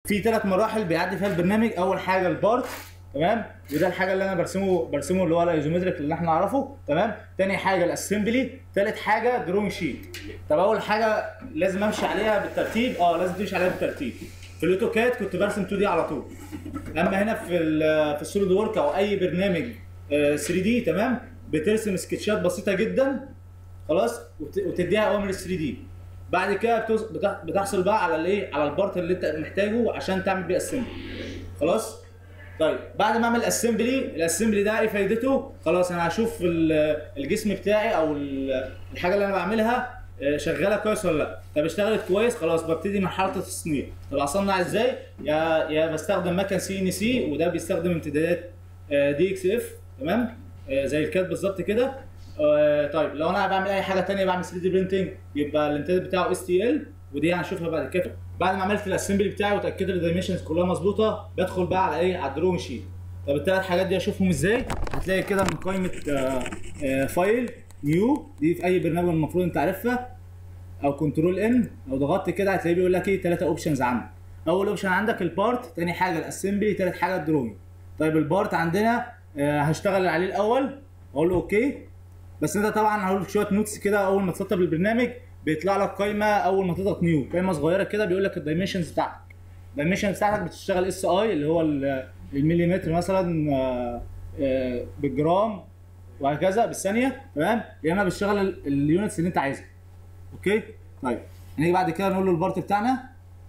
في ثلاث مراحل بيعدي فيها البرنامج اول حاجه البارت تمام وده الحاجه اللي انا برسمه برسمه اللي هو الايزومتريك اللي احنا نعرفه تمام تاني حاجه الاسمبلي تالت حاجه دروينج شيت طب اول حاجه لازم امشي عليها بالترتيب اه لازم تمشي عليها بالترتيب في الاوتوكاد كنت برسم 2 دي على طول اما هنا في ال في السوليد وورك او اي برنامج 3 دي تمام بترسم سكتشات بسيطه جدا خلاص وت- وتديها اوامر 3 دي بعد كده بتوص- بتح- بتحصل بقى على الايه على البارت اللي انت محتاجه عشان تعمل بيه اسمبلي خلاص طيب بعد ما اعمل اسمبلي الاسمبلي ده ايه فايدته خلاص انا هشوف ال- الجسم بتاعي او ال- الحاجه اللي انا بعملها آه، شغاله كويس ولا لا طب اشتغلت كويس خلاص ببتدي مرحله التصنيع طب اصنع ازاي يا يا بستخدم مكن سي ان سي وده بيستخدم امتدادات دي اكس اف تمام آه، زي الكاد بالظبط كده آه، طيب لو انا بعمل اي حاجه تانية بعمل 3 دي برينتنج يبقى الامتداد بتاعه اس تي ال ودي هنشوفها بعد كده بعد ما عملت الاسمبلي بتاعي وتاكدت الدايمنشنز كلها مظبوطه بدخل بقى على ايه على الدروينج شيت طب الثلاث حاجات دي اشوفهم ازاي هتلاقي كده من قائمه آه، آه، فايل نيو دي في اي برنامج المفروض انت عارفها او كنترول ان لو ضغطت كده هتلاقيه بيقول لك ايه ثلاثه اوبشنز عندك اول اوبشن عندك البارت تاني حاجه الاسمبلي تالت حاجه الدروينج طيب البارت عندنا آه، هشتغل عليه الاول اقول له اوكي بس انت طبعا هقول لك شويه نوتس كده اول ما تسطب البرنامج بيطلع لك قائمه اول ما تضغط نيو قائمه صغيره كده بيقول لك الدايمنشنز بتاعتك الدايمنشن بتاعتك بتشتغل اس اي اللي هو ال- المليمتر مثلا آه، آه، بالجرام وهكذا بالثانيه تمام يا اما بتشتغل ال- اليونتس اللي انت عايزها اوكي طيب هنيجي بعد كده نقول له البارت بتاعنا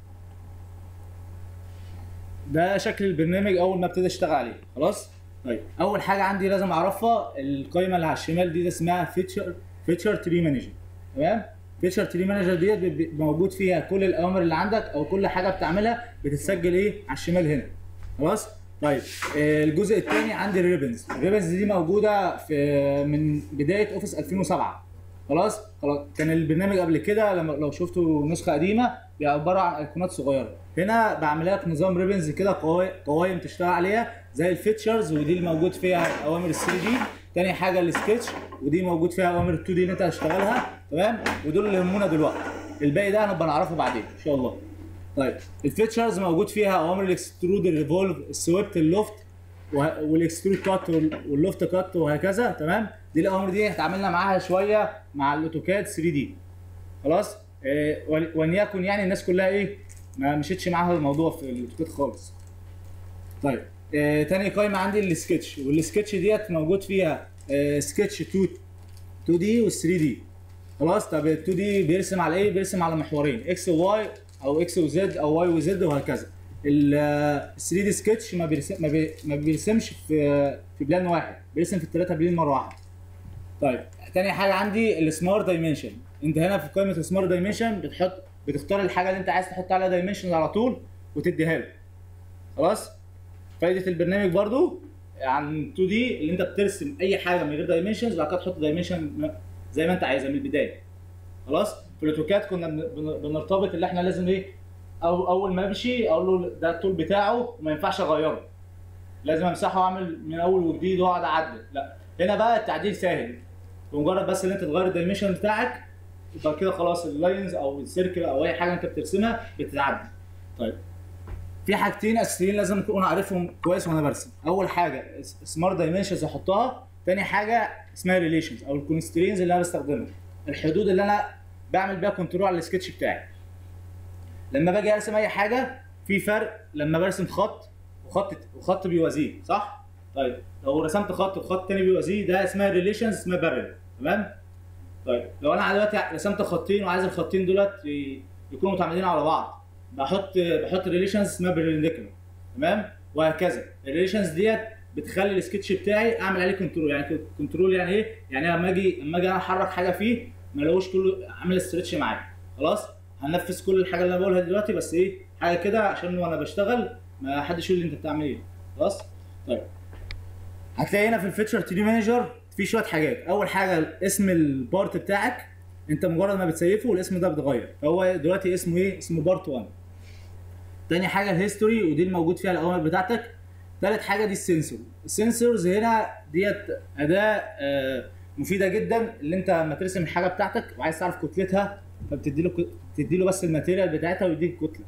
ده شكل البرنامج اول ما ابتدي اشتغل عليه خلاص طيب اول حاجه عندي لازم اعرفها القائمه اللي على الشمال دي, دي اسمها فيتشر فيتشر تري مانجر تمام فيتشر تري مانجر ديت بيبقى موجود فيها كل الاوامر اللي عندك او كل حاجه بتعملها بتتسجل ايه على الشمال هنا خلاص طيب آه، الجزء الثاني عندي الريبنز الريبنز دي موجوده في من بدايه اوفيس 2007 خلاص خلاص كان البرنامج قبل كده لما لو شفتوا نسخه قديمه بيبقى عباره عن ايقونات صغيره هنا بعمل لك نظام ريبنز كده قواي- قوايم تشتغل عليها زي الفيتشرز ودي اللي موجود فيها اوامر ال 3 دي تاني حاجه السكتش ودي موجود فيها اوامر ال 2 دي اللي انت هتشتغلها تمام ودول اللي يهمونا دلوقتي الباقي ده هنبقى نعرفه بعدين ان شاء الله طيب الفيتشرز موجود فيها اوامر الاكسترود الريفولف السويبت اللوفت وه- والاكسترود كات وال- واللوفت كات وهكذا تمام دي الاوامر دي اتعاملنا معاها شويه مع الاوتوكاد 3 دي خلاص إيه ول- وليكن يعني الناس كلها ايه ما مشيتش معاها الموضوع في الاوتوكاد خالص طيب إيه تاني قائمه عندي السكتش والسكتش ديت موجود فيها إيه سكتش 2 2 دي وال 3 دي خلاص طب ال 2 دي بيرسم على ايه؟ بيرسم على محورين اكس وواي او اكس وزد او واي وزد وهكذا. ال 3 دي سكتش ما بيرسم ما, بي ما بيرسمش في في بلان واحد بيرسم في الثلاثه بلين مره واحده. طيب تاني حاجه عندي السمارت دايمنشن انت هنا في قائمه السمارت دايمنشن بتحط بتختار الحاجه اللي انت عايز تحط عليها دايمنشن على طول وتديها له. خلاص؟ فايده البرنامج برضو عن 2 دي اللي انت بترسم اي حاجه من غير دايمنشنز بعد كده تحط دايمنشن زي ما انت عايزها من البدايه خلاص في الاوتوكاد كنا بن- بن- بنرتبط اللي احنا لازم ايه أو اول ما امشي اقول له ده التول بتاعه وما ينفعش اغيره لازم امسحه واعمل من اول وجديد واقعد اعدل لا هنا بقى التعديل سهل بمجرد بس ان انت تغير الدايمنشن بتاعك يبقى كده خلاص اللاينز او السيركل او اي حاجه انت بترسمها بتتعدل طيب في حاجتين اساسيين لازم اكون عارفهم كويس وانا برسم اول حاجه سمارت دايمنشنز احطها تاني حاجه اسمها ريليشنز او الكونسترينز اللي انا بستخدمها الحدود اللي انا بعمل بيها كنترول على السكتش بتاعي لما باجي ارسم اي حاجه في فرق لما برسم خط وخط وخط بيوازيه صح طيب لو رسمت خط وخط تاني بيوازيه ده اسمها ريليشنز اسمها بارل تمام طيب لو انا دلوقتي رسمت خطين وعايز الخطين دولت ي- يكونوا متعامدين على بعض بحط بحط ريليشنز اسمها بيرلينديكولار تمام وهكذا الريليشنز ديت بتخلي السكتش بتاعي اعمل عليه كنترول يعني كنترول يعني ايه يعني لما اجي لما اجي انا احرك حاجه فيه ما الاقوش كله عامل استرتش معايا خلاص هنفذ كل الحاجه اللي انا بقولها دلوقتي بس ايه حاجه كده عشان وانا بشتغل ما حدش يقول لي انت بتعمل ايه خلاص طيب هتلاقي هنا في الفيتشر تي دي مانجر في شويه حاجات اول حاجه اسم البارت بتاعك انت مجرد ما بتسيفه والاسم ده بيتغير فهو دلوقتي اسمه ايه اسمه بارت 1 تاني حاجه الهيستوري ودي الموجود فيها الاوامر بتاعتك تالت حاجه دي السنسور السنسورز هنا ديت اداه آه، مفيده جدا اللي انت لما ترسم الحاجه بتاعتك وعايز تعرف كتلتها فبتدي له بتدي له بس الماتيريال بتاعتها ويديك الكتله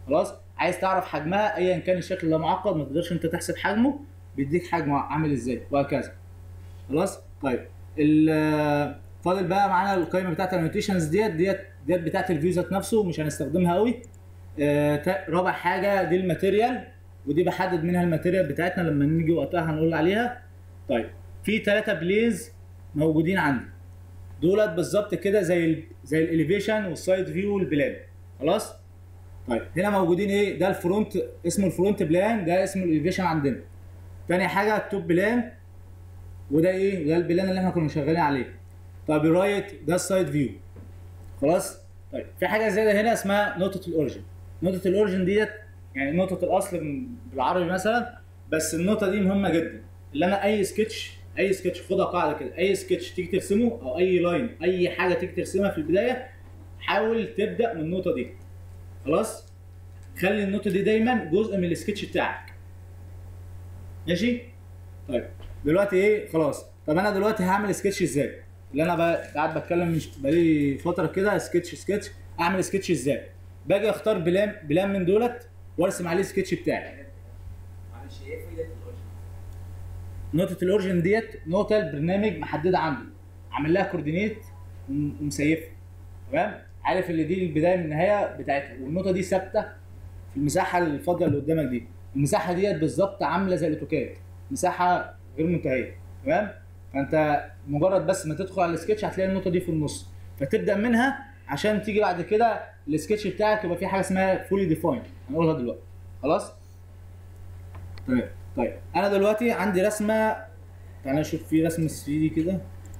خلاص عايز تعرف حجمها ايا كان الشكل ده معقد ما تقدرش انت تحسب حجمه بيديك حجمه عامل ازاي وهكذا خلاص طيب ال- فاضل بقى معانا القائمه بتاعت النوتيشنز ديت ديت ديت بتاعت الفيو ذات نفسه مش هنستخدمها قوي آه، تا- رابع حاجه دي الماتيريال ودي بحدد منها الماتيريال بتاعتنا لما نيجي وقتها هنقول عليها طيب في ثلاثه بليز موجودين عندي دولت بالظبط كده زي ال زي الاليفيشن والسايد فيو والبلان خلاص طيب هنا موجودين ايه ده الفرونت اسمه الفرونت بلان ده اسمه الاليفيشن عندنا تاني حاجه التوب بلان وده ايه ده البلان اللي احنا كنا شغالين عليه طب الرايت ده السايد فيو خلاص طيب في حاجه زياده هنا اسمها نقطه الاوريجن نقطه الاوريجن ديت يعني نقطه الاصل من- بالعربي مثلا بس النقطه دي مهمه جدا اللي انا اي سكتش اي سكتش خدها قاعده كده اي سكتش تيجي ترسمه او اي لاين اي حاجه تيجي ترسمها في البدايه حاول تبدا من النقطه دي خلاص خلي النقطه دي دايما جزء من السكتش بتاعك ماشي طيب دلوقتي ايه خلاص طب انا دلوقتي هعمل سكتش ازاي اللي انا بقى قاعد بتكلم مش بقالي فتره كده سكتش سكتش اعمل سكتش ازاي باجي اختار بلان بلان من دولت وارسم عليه السكتش بتاعي معلش ايه فايده الاوريجن؟ نقطه الاوريجن ديت نقطه البرنامج محدده عنده عامل لها كوردينيت وم- ومسيفها تمام عارف اللي دي البدايه من النهايه بتاعتها والنقطه دي ثابته في المساحه الفاضيه اللي قدامك دي المساحه ديت بالظبط عامله زي الاوتوكاد مساحه غير منتهيه تمام فانت مجرد بس ما تدخل على السكتش هتلاقي النقطه دي في النص فتبدا منها عشان تيجي بعد كده السكتش بتاعك يبقى فيه حاجه اسمها فولي ديفاين هنقولها دلوقتي خلاص تمام طيب انا دلوقتي عندي رسمه تعالى نشوف في رسمه 3 دي كده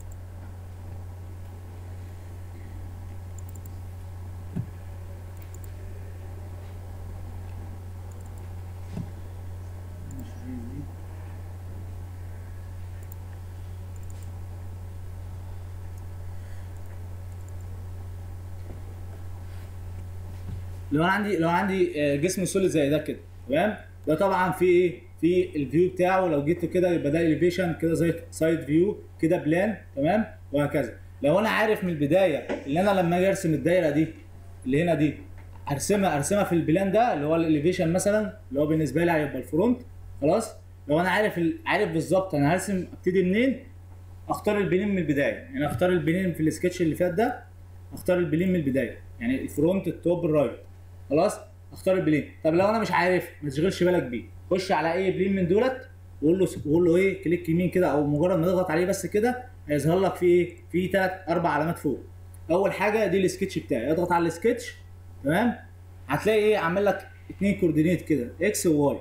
لو انا عندي لو عندي آه، جسم سوليد زي ده كده تمام ده طبعا في ايه في الفيو بتاعه لو جيت كده يبقى ده اليفيشن كده زي سايد فيو كده بلان تمام وهكذا لو انا عارف من البدايه اللي انا لما اجي ارسم الدايره دي اللي هنا دي ارسمها ارسمها في البلان ده اللي هو الاليفيشن مثلا اللي هو بالنسبه لي هيبقى الفرونت خلاص لو انا عارف ال... عارف بالظبط انا هرسم ابتدي منين اختار البلين من البدايه يعني اختار البلين في السكتش اللي فات ده اختار البلين من البدايه يعني الفرونت التوب الرايت خلاص اختار البلين طب لو انا مش عارف ما تشغلش بالك بيه خش على اي بلين من دولت وقول له وقول له ايه كليك يمين كده او مجرد ما تضغط عليه بس كده هيظهر لك في ايه في ثلاث اربع علامات فوق اول حاجه دي السكتش بتاعي اضغط على السكتش تمام هتلاقي ايه عامل لك اتنين كوردينيت كده اكس وواي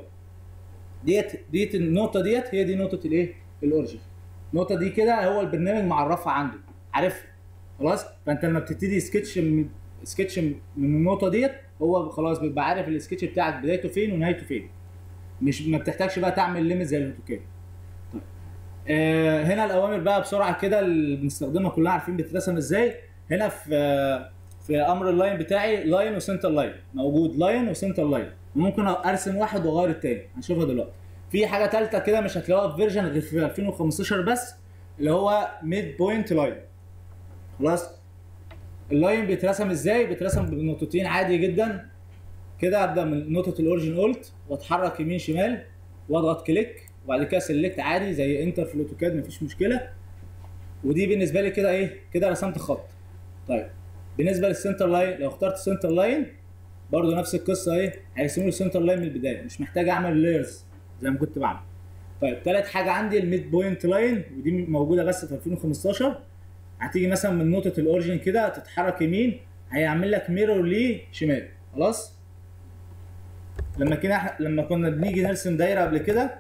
ديت ديت النقطه ديت هي دي نقطه الايه الاوريجن النقطه دي كده هو البرنامج معرفها عنده عارف خلاص فانت لما بتبتدي سكتش من سكتش من النقطه ديت هو خلاص بيبقى عارف السكتش بتاعك بدايته فين ونهايته فين مش ما بتحتاجش بقى تعمل ليميت زي الاوتوكاد طيب آه هنا الاوامر بقى بسرعه كده اللي بنستخدمها كلها عارفين بتترسم ازاي هنا في آه في امر اللاين بتاعي لاين وسنتر لاين موجود لاين وسنتر لاين ممكن ارسم واحد واغير التاني هنشوفها دلوقتي في حاجه ثالثه كده مش هتلاقوها في فيرجن غير في 2015 بس اللي هو ميد بوينت لاين خلاص اللاين بيترسم ازاي بيترسم بنقطتين عادي جدا كده ابدا من نقطه الاوريجن قلت واتحرك يمين شمال واضغط كليك وبعد كده سلكت عادي زي انتر في الاوتوكاد مفيش مشكله ودي بالنسبه لي كده ايه كده رسمت خط طيب بالنسبه للسنتر لاين لو اخترت سنتر لاين برضو نفس القصه ايه هيرسموا لي السنتر لاين من البدايه مش محتاج اعمل لايرز زي ما كنت بعمل طيب تالت حاجه عندي الميد بوينت لاين ودي موجوده بس في 2015 هتيجي مثلا من نقطه الاوريجن كده تتحرك يمين هيعمل لك ميرور ليه شمال خلاص لما كنا احنا لما كنا بنيجي نرسم دايره قبل كده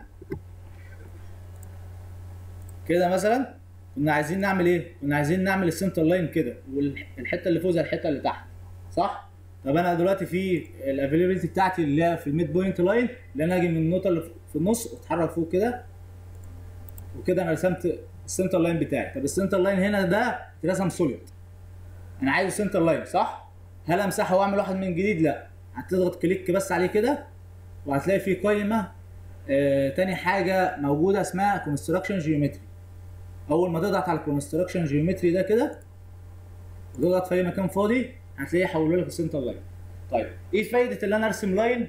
كده مثلا كنا عايزين نعمل ايه كنا عايزين نعمل السنتر لاين كده والحته اللي فوق زي الحته اللي تحت صح طب انا دلوقتي في الافيلابيلتي بتاعتي اللي هي في الميد بوينت لاين اللي انا اجي من النقطه اللي في النص واتحرك فوق كده وكده انا رسمت السنتر لاين بتاعي طب السنتر لاين هنا ده اترسم سوليد انا عايز السنتر لاين صح هل امسحه واعمل واحد من جديد لا هتضغط كليك بس عليه كده وهتلاقي في قائمه آه تاني حاجه موجوده اسمها كونستراكشن جيومتري اول ما تضغط على الكونستراكشن جيومتري ده كده وتضغط في اي مكان فاضي هتلاقيه حوله لك السنتر لاين طيب ايه فايده اللي انا ارسم لاين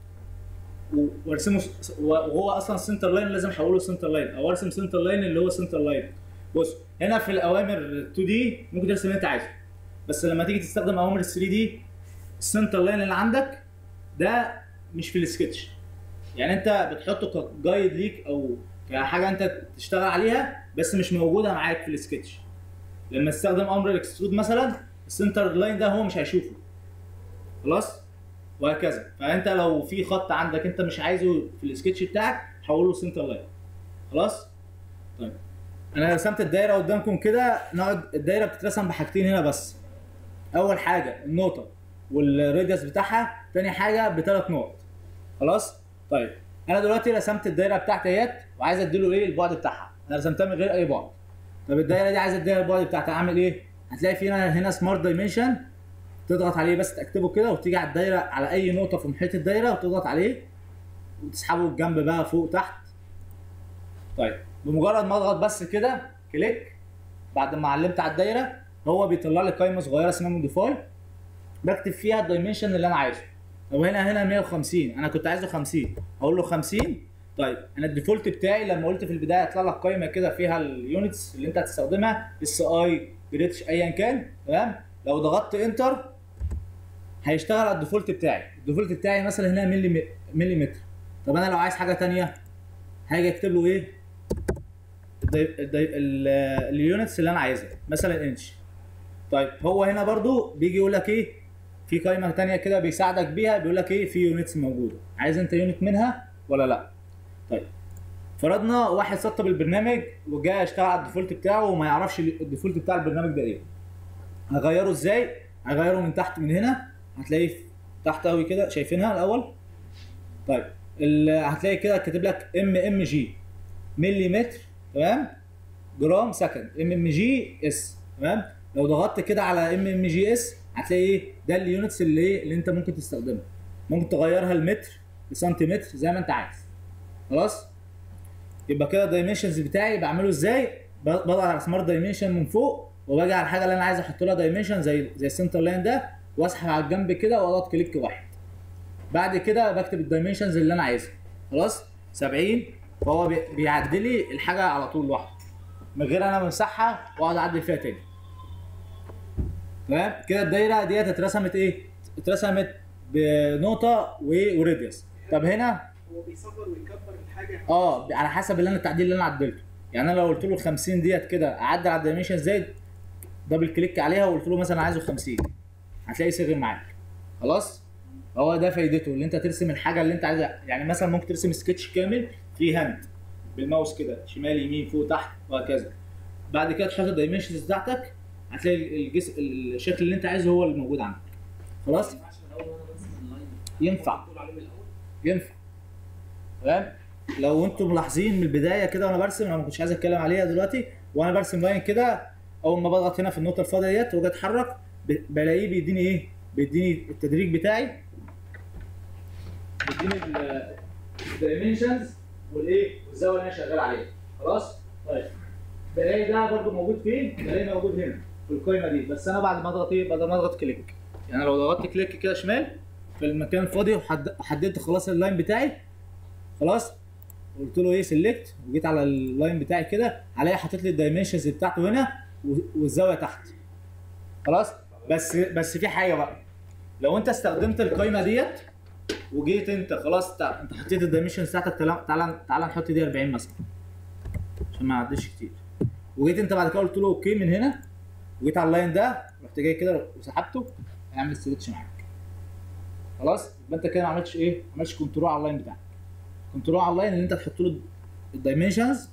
و- وارسمه س- وهو اصلا سنتر لاين لازم احوله سنتر لاين او ارسم سنتر لاين اللي هو سنتر لاين بص هنا في الاوامر 2 دي ممكن ترسم اللي انت عايزه بس لما تيجي تستخدم اوامر 3 دي السنتر لاين اللي عندك ده مش في السكتش يعني انت بتحطه كجايد ليك او كحاجه انت تشتغل عليها بس مش موجوده معاك في السكتش لما تستخدم امر الاكسترود مثلا السنتر لاين ده هو مش هيشوفه خلاص وهكذا فانت لو في خط عندك انت مش عايزه في السكتش بتاعك حوله سنتر لاين خلاص طيب انا رسمت الدايره قدامكم كده نقعد الدايره بتترسم بحاجتين هنا بس اول حاجه النقطه والراديوس بتاعها تاني حاجه بثلاث نقط خلاص طيب انا دلوقتي رسمت الدايره بتاعتي اهيت وعايز اديله ايه البعد بتاعها انا رسمتها من غير اي بعد طب الدايره دي عايز اديها البعد بتاعتها اعمل ايه هتلاقي في هنا هنا سمارت دايمنشن تضغط عليه بس تكتبه كده وتيجي على الدايره على اي نقطه في محيط الدايره وتضغط عليه وتسحبه الجنب بقى فوق تحت طيب بمجرد ما اضغط بس كده كليك بعد ما علمت على الدايره هو بيطلع لي قائمه صغيره اسمها موديفاي بكتب فيها الدايمنشن اللي انا عايزه طب هنا هنا 150 انا كنت عايزه 50 اقول له 50 طيب انا الديفولت بتاعي لما قلت في البدايه يطلع لك قائمه كده فيها اليونتس اللي انت هتستخدمها اس اي جريتش ايا كان تمام لو ضغطت انتر هيشتغل على الديفولت بتاعي الديفولت بتاعي مثلا هنا ملي مليمتر طب انا لو عايز حاجه تانية هاجي اكتب له ايه الدي- الدي- ال- اليونتس اللي انا عايزها مثلا انش طيب هو هنا برضو بيجي يقول لك ايه في قائمه تانية كده بيساعدك بيها بيقول لك ايه في يونتس موجوده عايز انت يونت منها ولا لا طيب فرضنا واحد سطب البرنامج وجاي يشتغل على الديفولت بتاعه وما يعرفش الديفولت بتاع البرنامج ده ايه هغيره ازاي هغيره من تحت من هنا هتلاقيه في- تحت قوي كده شايفينها الاول طيب ال- هتلاقي كده كاتب لك ام ام جي مليمتر تمام جرام سكند ام ام جي اس تمام لو ضغطت كده على ام ام جي اس هتلاقي ايه ده اليونتس اللي ايه اللي انت ممكن تستخدمها ممكن تغيرها لمتر لسنتيمتر زي ما انت عايز خلاص يبقى كده الدايمنشنز بتاعي بعمله ازاي ب- بضغط على سمارت دايمنشن من فوق وباجي على الحاجه اللي انا عايز احط لها دايمنشن زي زي السنتر لاين ده واسحب على الجنب كده واضغط كليك واحد بعد كده بكتب الدايمنشنز اللي انا عايزها خلاص 70 فهو بي- بيعدل لي الحاجه على طول لوحده من غير انا بمسحها واقعد اعدل فيها تاني تمام كده الدايره ديت اترسمت ايه اترسمت بنقطه و- وراديوس طب هنا هو بيصغر ويكبر الحاجه اه على حسب اللي انا التعديل اللي انا عدلته يعني انا لو قلت له 50 ديت كده اعدل على الدايمنشن ازاي دبل كليك عليها وقلت له مثلا عايزه 50 هتلاقي صغر معاك خلاص هو ده فايدته اللي انت ترسم الحاجه اللي انت عايزها يعني مثلا ممكن ترسم سكتش كامل فيه هاند بالماوس كده شمال يمين فوق تحت وهكذا بعد كده تحط الدايمنشنز بتاعتك هتلاقي الجس... الشكل اللي انت عايزه هو اللي موجود عندك خلاص ما ينفعش من الاول وانا برسم اللاين ينفع. تقول عليه من الاول ينفع تمام لو انتم ملاحظين من البدايه كده وانا برسم انا ما كنتش عايز اتكلم عليها دلوقتي وانا برسم لاين كده اول ما بضغط هنا في النقطه الفاضيه ديت واجي اتحرك ب- بلاقيه بيديني ايه؟ بيديني التدريج بتاعي بيديني الدايمنشنز والايه؟ والزاويه اللي انا شغال عليها خلاص؟ طيب بلاقي ده برضو موجود فين؟ بلاقيه موجود هنا في القايمه دي بس انا بعد ما اضغط ايه؟ بعد ما اضغط كليك يعني لو ضغطت كليك كده شمال في المكان الفاضي وحد- وحددت خلاص اللاين بتاعي خلاص قلت له ايه سيلكت وجيت على اللاين بتاعي كده هلاقي حاطط لي الدايمنشنز بتاعته هنا و- والزاويه تحت خلاص بس بس في حاجه بقى لو انت استخدمت القايمه ديت وجيت انت خلاص تع- انت حطيت الدايمنشنز بتاعتك تعالى تعالى تعالى نحط دي 40 مثلا عشان ما يعديش كتير وجيت انت بعد كده قلت له اوكي من هنا وجيت على اللاين ده رحت جاي كده وسحبته هيعمل ستريتش معاك خلاص يبقى انت كده ما عملتش ايه؟ ما عملتش كنترول على اللاين بتاعك كنترول على اللاين اللي انت تحط له الدايمنشنز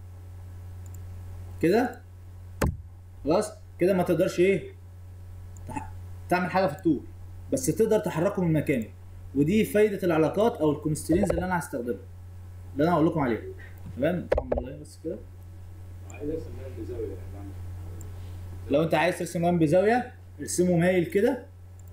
كده خلاص كده ما تقدرش ايه تح- تعمل حاجه في الطول بس تقدر تحركه من مكانه ودي فايده العلاقات او الكونسترينز اللي انا هستخدمها اللي انا هقول لكم عليها تمام طبعا والله بس كده عايز ارسم لاين بزاويه يعني بعمل لو انت عايز ترسم لاين بزاويه ارسمه مايل كده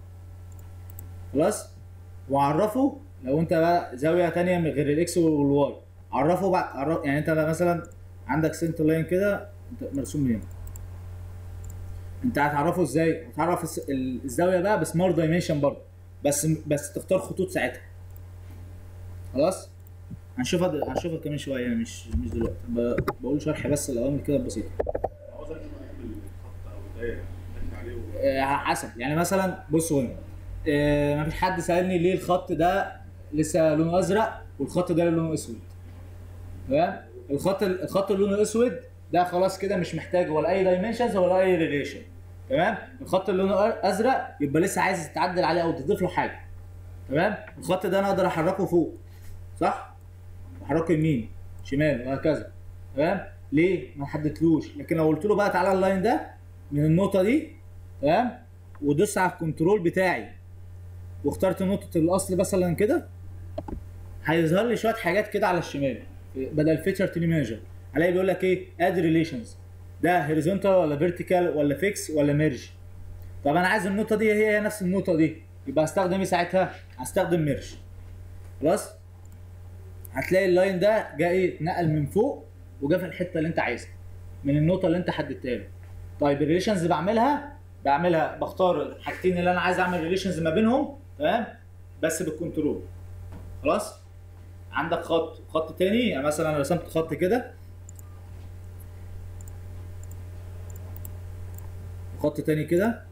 خلاص وعرفه لو انت بقى زاويه تانية من غير الاكس والواي عرفه بقى عرف يعني انت مثلا عندك سنتر لاين كده انت مرسوم من هنا انت هتعرفه ازاي؟ هتعرف الس- ال- الزاويه بقى بسمارت دايمنشن برضه بس بس تختار خطوط ساعتها خلاص هنشوفها هنشوفها كمان شويه يعني مش مش دلوقتي ب- بقول شرح بس الاوامر كده بسيطه عاوز اكتب الخط او الدايره اكتب عليه و- آه، حسب يعني مثلا بصوا هنا آه، ما فيش حد سالني ليه الخط ده لسه لونه ازرق والخط ده لونه اسود تمام الخط الخط اللي لونه اسود ده خلاص كده مش محتاج ولا اي دايمنشنز ولا اي ريليشن تمام الخط اللي لونه ازرق يبقى لسه عايز تتعدل عليه او تضيف له حاجه تمام الخط ده انا اقدر احركه فوق صح احركه يمين شمال وهكذا تمام ليه ما حددتلوش لكن لو قلت له بقى تعالى اللاين ده من النقطه دي تمام ودوس على الكنترول بتاعي واخترت نقطه الاصل مثلا كده هيظهر لي شويه حاجات كده على الشمال بدل فيتشر تري مانجر الاقي بيقول لك ايه اد ريليشنز ده هوريزونتال ولا فيرتيكال ولا فيكس ولا ميرج طب انا عايز النقطه دي هي هي نفس النقطه دي يبقى هستخدم ايه ساعتها هستخدم ميرج خلاص هتلاقي اللاين ده جاي ايه اتنقل من فوق وجا في الحته اللي انت عايزها من النقطه اللي انت حددتها له طيب الريليشنز بعملها بعملها بختار الحاجتين اللي انا عايز اعمل ريليشنز ما بينهم تمام بس بالكنترول خلاص عندك خط خط تاني يعني مثلا رسمت خط كده وخط تاني كده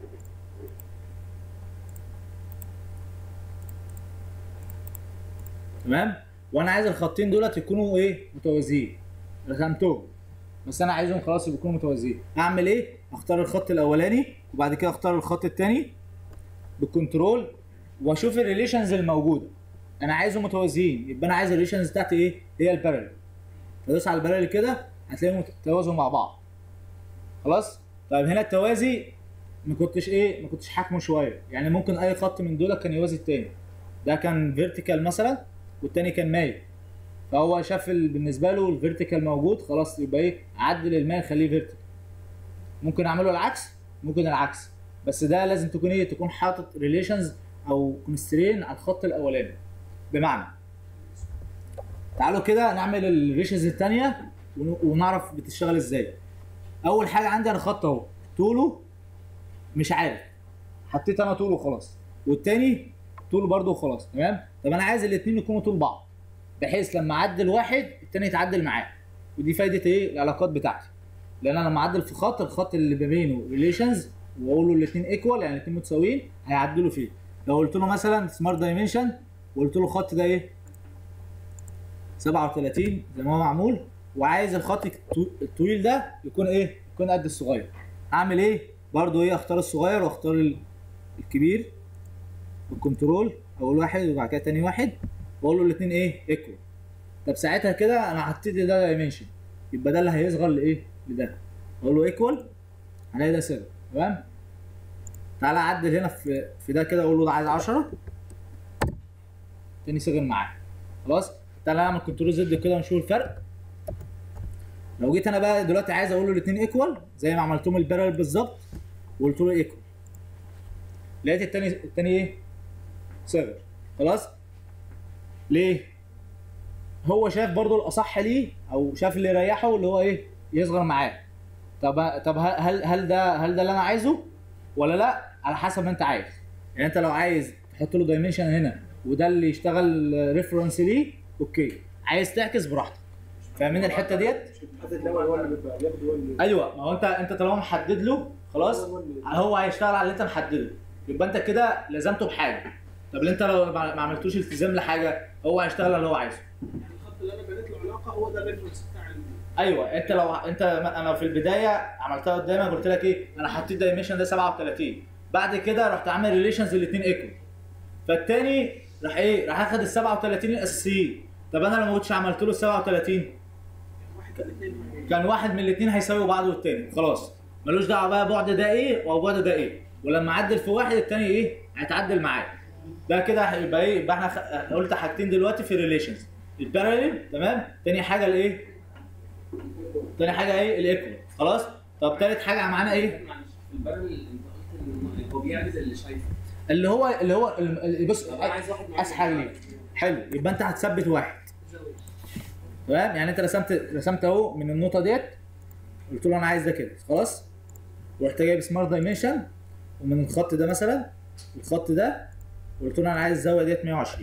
تمام وانا عايز الخطين دولت يكونوا ايه متوازيين رسمتهم بس انا عايزهم خلاص يكونوا متوازيين اعمل ايه اختار الخط الاولاني وبعد كده اختار الخط الثاني بالكنترول واشوف الريليشنز الموجوده انا عايزهم متوازيين يبقى انا عايز الريليشنز بتاعتي ايه هي البارل فدوس على البارل كده هتلاقيهم توازوا مع بعض خلاص طيب هنا التوازي ما كنتش ايه ما كنتش حاكمه شويه يعني ممكن اي خط من دول كان يوازي التاني ده كان فيرتيكال مثلا والتاني كان مايل فهو شاف ال- بالنسبه له الفيرتيكال موجود خلاص يبقى ايه عدل المايل خليه فيرتيكال ممكن اعمله العكس ممكن العكس بس ده لازم تكون ايه تكون حاطط ريليشنز او كونسترين على الخط الاولاني بمعنى تعالوا كده نعمل الريشز الثانيه ونعرف بتشتغل ازاي اول حاجه عندي انا خط اهو طوله مش عارف حطيت انا طوله خلاص والتاني طوله برده وخلاص تمام طب انا عايز الاثنين يكونوا طول بعض بحيث لما اعدل واحد التاني يتعدل معاه ودي فايده ايه العلاقات بتاعتي لان انا لما اعدل في خط الخط اللي ما بينه ريليشنز واقول له الاثنين ايكوال يعني الاثنين متساويين هيعدلوا فيه لو قلت له مثلا سمارت دايمنشن وقلت له الخط ده ايه 37 زي ما هو معمول وعايز الخط الطو- الطويل ده يكون ايه يكون قد الصغير اعمل ايه برضو ايه اختار الصغير واختار ال- الكبير بالكنترول اول واحد وبعد كده تاني واحد واقول له الاثنين ايه ايكوال طب ساعتها كده انا حطيت ده دايمنشن يبقى ده اللي هيصغر لايه لده اقول له ايكوال هلاقي ده صغر تمام تعالى اعدل هنا في في ده كده اقول له ده عايز 10 تاني صغر معاه خلاص تعالى نعمل كنترول زد كده ونشوف الفرق لو جيت انا بقى دلوقتي عايز اقول له الاثنين ايكوال زي ما عملتهم البارل بالظبط وقلت له ايكوال لقيت التاني التاني ايه صغر خلاص ليه هو شاف برضو الاصح ليه او شاف اللي يريحه اللي هو ايه يصغر معاه طب طب هل هل ده هل ده اللي انا عايزه ولا لا على حسب ما انت عايز يعني انت لو عايز تحط له دايمنشن هنا وده اللي يشتغل ريفرنس ليه اوكي عايز تعكس براحتك فاهمين الحته ديت الحد ده هو اللي بيبقى بياخد هو اللي ايوه ما هو انت انت طالما محدد له خلاص هو هيشتغل على اللي انت محدده يبقى انت كده لزمته بحاجه طب اللي انت لو ما ما عملتوش التزام لحاجه هو هيشتغل على اللي هو عايزه يعني الخط اللي انا بنيت له علاقه هو ده الريفرنس بتاع ال- ايوه انت لو انت انا في البدايه عملتها قدامك قلت لك ايه انا حطيت دايمنشن ده 37 بعد كده رحت عامل ريليشنز الاثنين ايكوال فالتاني راح ايه راح اخد ال 37 الاساسيين طب انا لو ما كنتش عملت له ال 37 واحد الاثنين كان واحد من الاثنين هيساوي بعض والتاني خلاص ملوش دعوه بقى بعد ده ايه وبعد ده ايه ولما اعدل في واحد التاني ايه هيتعدل معاه ده كده هيبقى ايه يبقى احنا خ... قلت حاجتين دلوقتي في الريليشنز الباراليل تمام تاني حاجه الايه تاني حاجه ايه الايكوال خلاص طب تالت حاجه معانا ايه معلش في البرل انت قلت ان هو بيعمل اللي شايفه اللي هو اللي هو ال- بص طب انا عايز واحد معايا اسهل ليه حلو يبقى انت هتثبت واحد زاوية. تمام يعني انت رسمت رسمت اهو من النقطه ديت قلت له انا عايز ده كده خلاص ورحت جايب سمارت دايمنشن ومن الخط ده مثلا الخط ده وقلت له انا عايز الزاويه ديت 120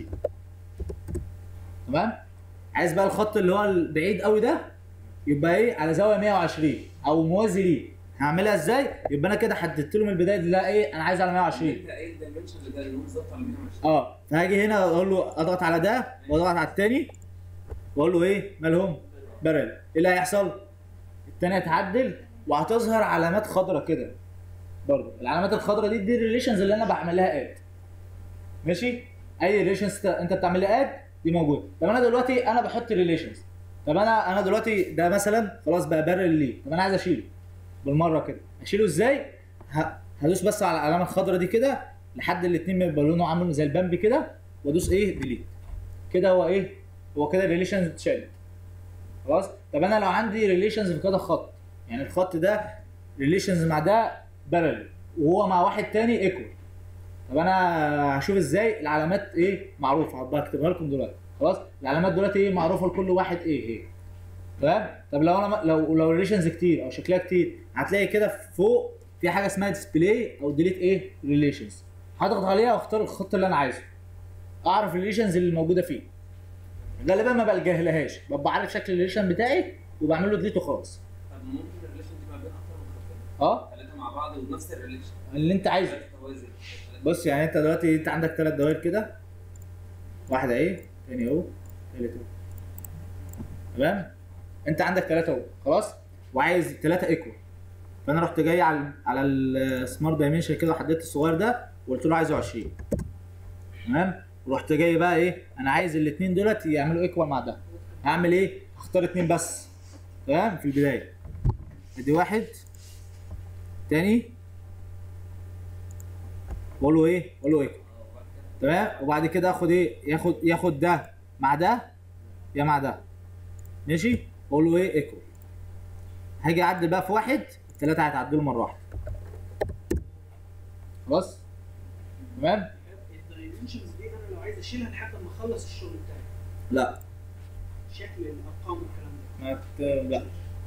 تمام عايز بقى الخط اللي هو البعيد قوي ده يبقى ايه على زاويه 120 او موازي ليه هعملها ازاي يبقى انا كده حددت له من البدايه لا ايه انا عايز على 120 انت ايه الدايمنشن اللي ده اللي هو بالظبط على 120 اه فهاجي هنا اقول له اضغط على ده واضغط على التاني واقول له ايه مالهم برل ايه اللي هيحصل التاني هتعدل وهتظهر علامات خضراء كده برضه العلامات الخضراء دي دي الريليشنز اللي انا بعمل لها اد ماشي اي ريليشنز انت بتعمل لها اد دي موجوده طب انا دلوقتي انا بحط ريليشنز طب انا انا دلوقتي ده مثلا خلاص بقى برل ليه طب انا عايز اشيله بالمره كده اشيله ازاي ه- هدوس بس على العلامه الخضراء دي كده لحد الاثنين ما يبقى لونه عامل زي البامبي كده وادوس ايه ديليت كده هو ايه هو كده الريليشنز اتشالت خلاص طب انا لو عندي ريليشنز في كده خط يعني الخط ده ريليشنز مع ده بارل وهو مع واحد تاني ايكوال طب انا هشوف ازاي العلامات ايه معروفه هبقى اكتبها لكم دلوقتي خلاص العلامات دلوقتي ايه معروفه لكل واحد ايه ايه تمام طب لو انا لو لو ريليشنز كتير او شكلها كتير هتلاقي كده فوق في حاجه اسمها ديسبلاي او ديليت ايه ريليشنز هضغط عليها واختار الخط اللي انا عايزه اعرف الريليشنز اللي موجوده فيه غالبا ما بلجهلهاش ببقى عارف شكل الريليشن بتاعي وبعمل له ديليت وخلاص طب ممكن الريليشن دي ما بين اكتر من خطين اه ثلاثه مع بعض ونفس الريليشن اللي انت عايزه ثلاثة توازي بص يعني انت دلوقتي انت عندك ثلاث دوائر كده واحده ايه تاني اهو تالت اهو تمام انت عندك ثلاثه اهو خلاص وعايز ثلاثه ايكوال فانا رحت جاي على على السمارت دايمنشن كده وحددت الصغير ده وقلت له عايزه 20 تمام ورحت جاي بقى ايه انا عايز الاثنين دولت يعملوا ايكوال مع ده هعمل ايه هختار اثنين بس تمام في البدايه ادي واحد تاني واقول له ايه اقول له ايكوال تمام وبعد كده اخد ايه ياخد ياخد ده مع ده يا مع ده ماشي اقول له ايه ايكوال هاجي اعدل بقى في واحد الثلاثه هيتعدلوا مره واحده خلاص تمام الدايمنشنز دي انا لو عايز اشيلها لحد ما اخلص الشغل بتاعي لا شكل الارقام والكلام ده ما ت... لا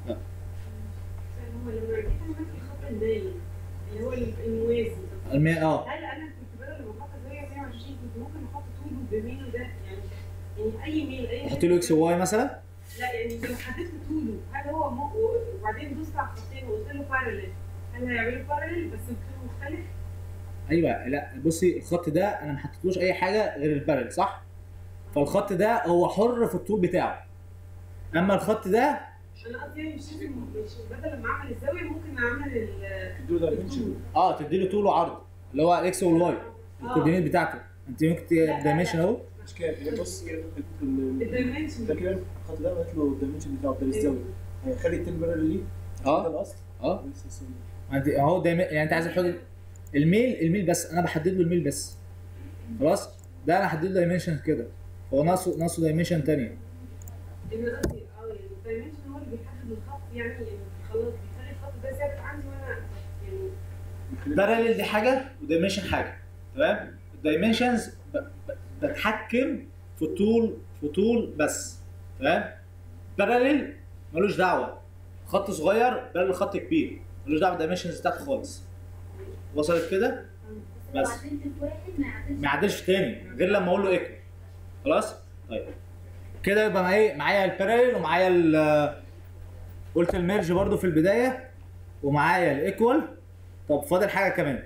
هو لما جيت عملت الخط المالي اللي هو الموازي المي... اه هل انا كنت بدل ما احط زاويه 120 كنت ممكن احط طوله بميله ده يعني يعني اي ميل اي احط له اكس وواي مثلا لا يعني لو حددت طوله هل هو م... وبعدين دوست على الخطين وقلت له بارلل هل هيعملوا بارلل بس بطول مختلف؟ ايوه لا بصي الخط ده انا ما حطيتلوش اي حاجه غير البارل صح فالخط ده هو حر في الطول بتاعه اما الخط ده انا قصدي يعني مش لازم مش بدل ما اعمل الزاويه ممكن اعمل ال تدوا دايمنشن اه تديله طول وعرض اللي هو الاكس والواي الكوردينيت بتاعته انت ممكن دايمنشن اهو مش كده هي بص ال- ال- الدايمنشن ده كده الخط ده قالت له الدايمنشن بتاعه ده الزاويه هيخلي التمبرر ليه اه. ده الاصل اه بس السوري. ما انت اهو دايما يعني انت عايز تحط الميل الميل بس انا بحدد له الميل بس خلاص ده انا هحدد له دايمنشن كده هو ناقصه ناقصه دايمنشن ثانيه انا قصدي اه يعني الدايمنشن هو اللي بيحدد الخط يعني يعني خلاص بيخلي الخط ده ثابت عندي وانا يعني يخلي- باراليل دي حاجه ودايمنشن حاجه تمام الدايمنشنز ب- ب- بتحكم في طول في طول بس تمام باراليل ملوش دعوه خط صغير باراليل خط كبير ملوش دعوه بالدايمنشنز بتاعته خالص وصلت كده بس بس. لو عدلت في واحد ما يعدلش ما يعدلش تاني غير لما اقول له ايكوال خلاص طيب كده يبقى معايا معايا الباراليل ومعايا ال قلت الميرج برضو في البدايه ومعايا الايكوال طب فاضل حاجه كمان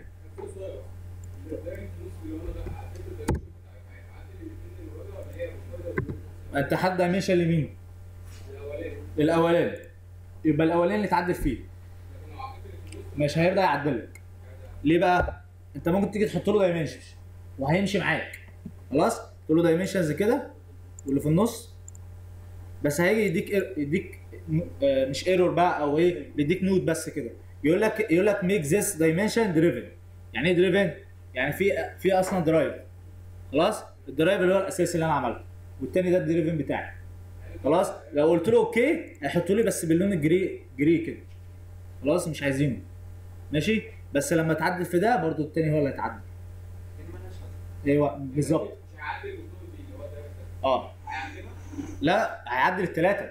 انت حد دايمنشن لمين؟ الاولاني يبقى الاولاني اللي اتعدل فيه مش هيرضى يعدل لك ليه بقى؟ انت ممكن تيجي تحط له دايمنشنز وهيمشي معاك خلاص؟ تقول له دايمنشنز كده واللي في النص بس هيجي يديك إير- يديك آه، مش ايرور بقى او ايه بيديك نود بس كده يقول لك يقول لك ميك ذس دايمنشن دريفن يعني ايه دريفن؟ يعني في في اصلا درايف خلاص؟ الدرايف اللي هو الاساسي اللي انا عملته والتاني ده الدريفن بتاعي خلاص لو قلت له اوكي هيحطوا لي بس باللون الجري جري كده خلاص مش عايزينه ماشي بس لما تعدل في ده برضو التاني هو اللي هيتعدل ايوه بالظبط اه لا هيعدل الثلاثه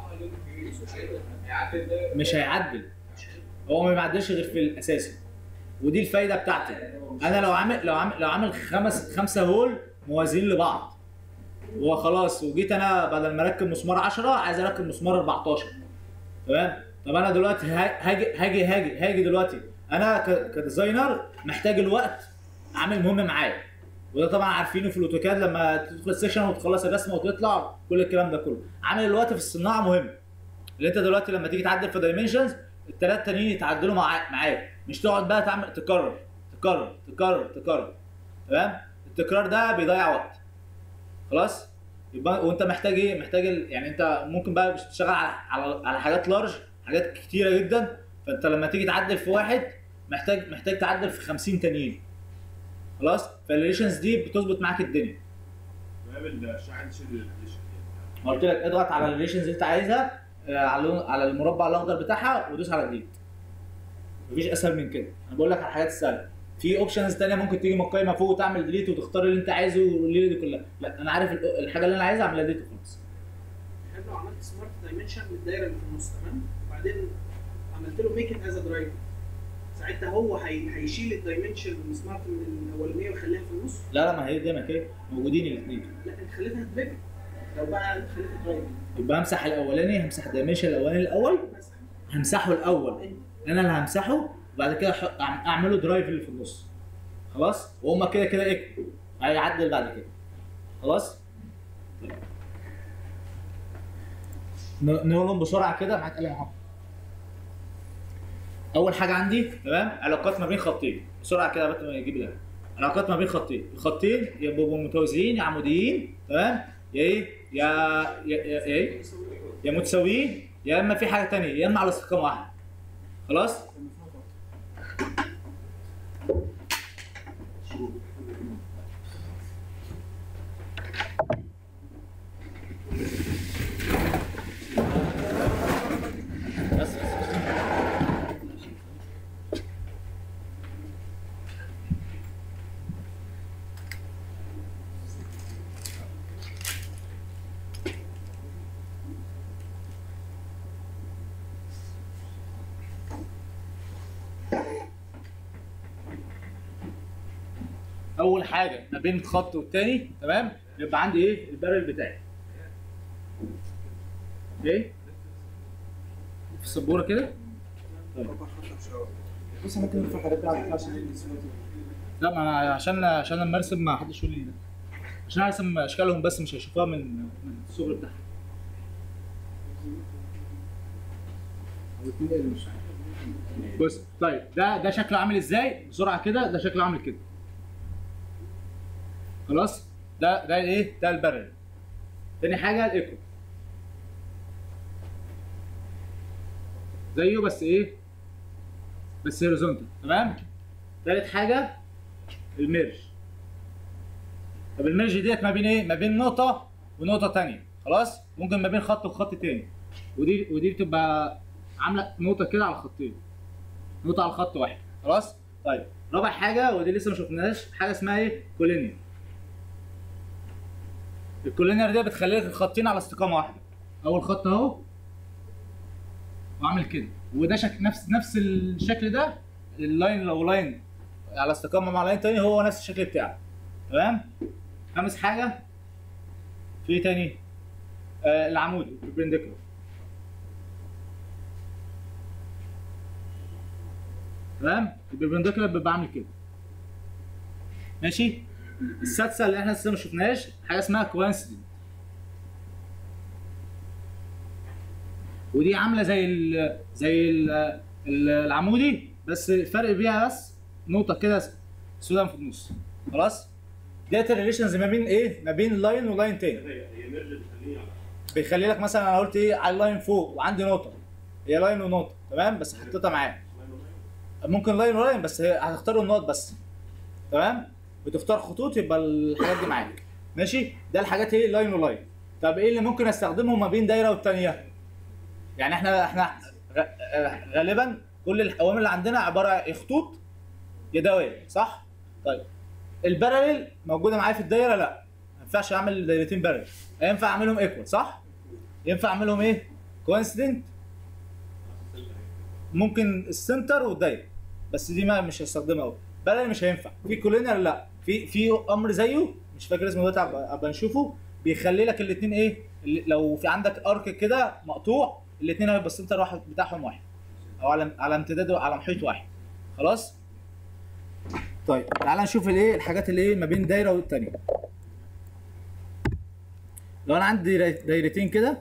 مش هيعدل هو ما بيعدلش غير في الاساسي ودي الفايده بتاعتي انا لو عامل لو عامل لو عامل خمس خمسه هول موازيين لبعض وخلاص وجيت انا بدل ما اركب مسمار 10 عايز اركب مسمار 14 تمام طب انا دلوقتي ها- هاجي هاجي هاجي هاجي دلوقتي انا ك- كديزاينر محتاج الوقت عامل مهم معايا وده طبعا عارفينه في الاوتوكاد لما تدخل السيشن وتخلص الرسمه وتطلع كل الكلام ده كله عامل الوقت في الصناعه مهم اللي انت دلوقتي لما تيجي تعدل في دايمنشنز الثلاث تانيين يتعدلوا مع معاك مش تقعد بقى تعمل تكرر تكرر تكرر تكرر تمام التكرار ده بيضيع وقت خلاص يبقى وانت محتاج ايه محتاج ال... يعني انت ممكن بقى مش تشتغل على على, على حاجات لارج حاجات كتيره جدا فانت لما تيجي تعدل في واحد محتاج محتاج تعدل في 50 تانيين خلاص فالريليشنز دي بتظبط معاك الدنيا نعمل شاحن شيل الابليشن ما قلت لك اضغط على الريليشنز اللي انت عايزها آه، على اللون- على المربع الاخضر بتاعها ودوس على ديليت مفيش اسهل من كده انا بقول لك على الحاجات السهله في اوبشنز تانية ممكن تيجي من القايمه فوق وتعمل ديليت وتختار اللي انت عايزه والليله دي كلها لا انا عارف ال- الحاجه اللي انا عايزها اعملها ديليت وخلاص يعني لو عملت سمارت دايمنشن من الدايره اللي في النص تمام وبعدين عملت له ميك ات از درايف ساعتها هو هي... هيشيل الدايمنشن من سمارت من الاولانيه ويخليها في النص لا لا ما هي دايما كده موجودين الاثنين لا انت خليتها درايف لو بقى انت خليتها درايف يبقى همسح الاولاني همسح الدايمنشن الاولاني الاول بس همسحه الاول انا اللي همسحه وبعد كده أح- أعم- اعمله درايف اللي في النص خلاص وهما كده كده ايه هيعدل بعد كده خلاص طيب. ن- نقولهم بسرعه كده معاك قلم اهو اول حاجه عندي تمام علاقات ما بين خطين بسرعه كده قبل ما يجيب القلم علاقات ما بين خطين الخطين يبقوا متوازيين يا عموديين تمام يا ايه يا يا يا, يا ايه يا متساويين يا اما في حاجه تانية يا اما على استقامه واحده خلاص بس بس اول حاجه ما بين الخط والتاني تمام يبقى عندي ايه البارل بتاعي ايه في السبوره كده طيب. بص ممكن نرفع الحاجات دي على البتاع عشان السمارت لا ما انا عشان عشان لما ارسم ما حدش يقول لي ده عشان ارسم اشكالهم بس مش هيشوفوها من من الصغر بتاعها او اتنين اللي مش عارف بص طيب ده ده شكله عامل ازاي بسرعه كده ده شكله عامل كده خلاص ده ده ايه ده البرل تاني حاجه الايكو زيه بس ايه بس هوريزونتال تمام تالت حاجه الميرج طب الميرج ديت ما بين ايه ما بين نقطه ونقطه تانية خلاص ممكن ما بين خط وخط تاني ودي ودي بتبقى عامله نقطه كده على خطين نقطه على خط واحد خلاص طيب رابع حاجه ودي لسه ما شفناهاش حاجه اسمها ايه كولينير الكولينير دي بتخلي لك الخطين على استقامه واحده اول خط اهو واعمل كده وده شكل نفس نفس الشكل ده اللاين لو لاين على استقامه مع لاين تاني هو نفس الشكل بتاعه تمام خامس حاجه في إيه تاني آه العمود البرنديكولار تمام البربنديكولار بيبقى عامل كده ماشي السادسه اللي احنا لسه ما شفناهاش حاجه اسمها كوانسيدنت ودي عامله زي ال زي ال ال العمودي بس الفرق بيها بس نقطه كده سوداء في النص خلاص ديت الريليشنز ما بين ايه ما بين لاين ولاين تاني هي هي ميرج بتخليه على بيخلي لك مثلا انا قلت ايه على اللاين فوق وعندي نقطه هي لاين ونقطه تمام بس حطيتها معاه ممكن لاين ولاين بس هي هتختاروا النقط بس تمام بتختار خطوط يبقى الحاجات دي معاك ماشي ده الحاجات ايه لاين ولاين طب ايه اللي ممكن استخدمه ما بين دايره والتانيه يعني احنا احنا غ- آه، غالبا كل الاوامر اللي عندنا عباره يا خطوط يا دوائر صح طيب الباراليل موجوده معايا في الدايره لا ما ينفعش اعمل دايرتين باراليل ينفع اعملهم ايكوال صح ينفع اعملهم ايه كوينسيدنت ممكن السنتر والدايره بس دي ما مش هستخدمها قوي بلل مش هينفع في كولينر لا في في امر زيه مش فاكر اسمه دلوقتي أبقى- ابقى نشوفه بيخلي لك الاثنين ايه اللي- لو في عندك ارك كده مقطوع الاثنين هيبقى السنتر واحد بتاعهم واحد او على على امتداد على محيط واحد خلاص طيب تعال نشوف الايه الحاجات اللي ايه ما بين دايره والتانيه لو انا عندي داير- دايرتين كده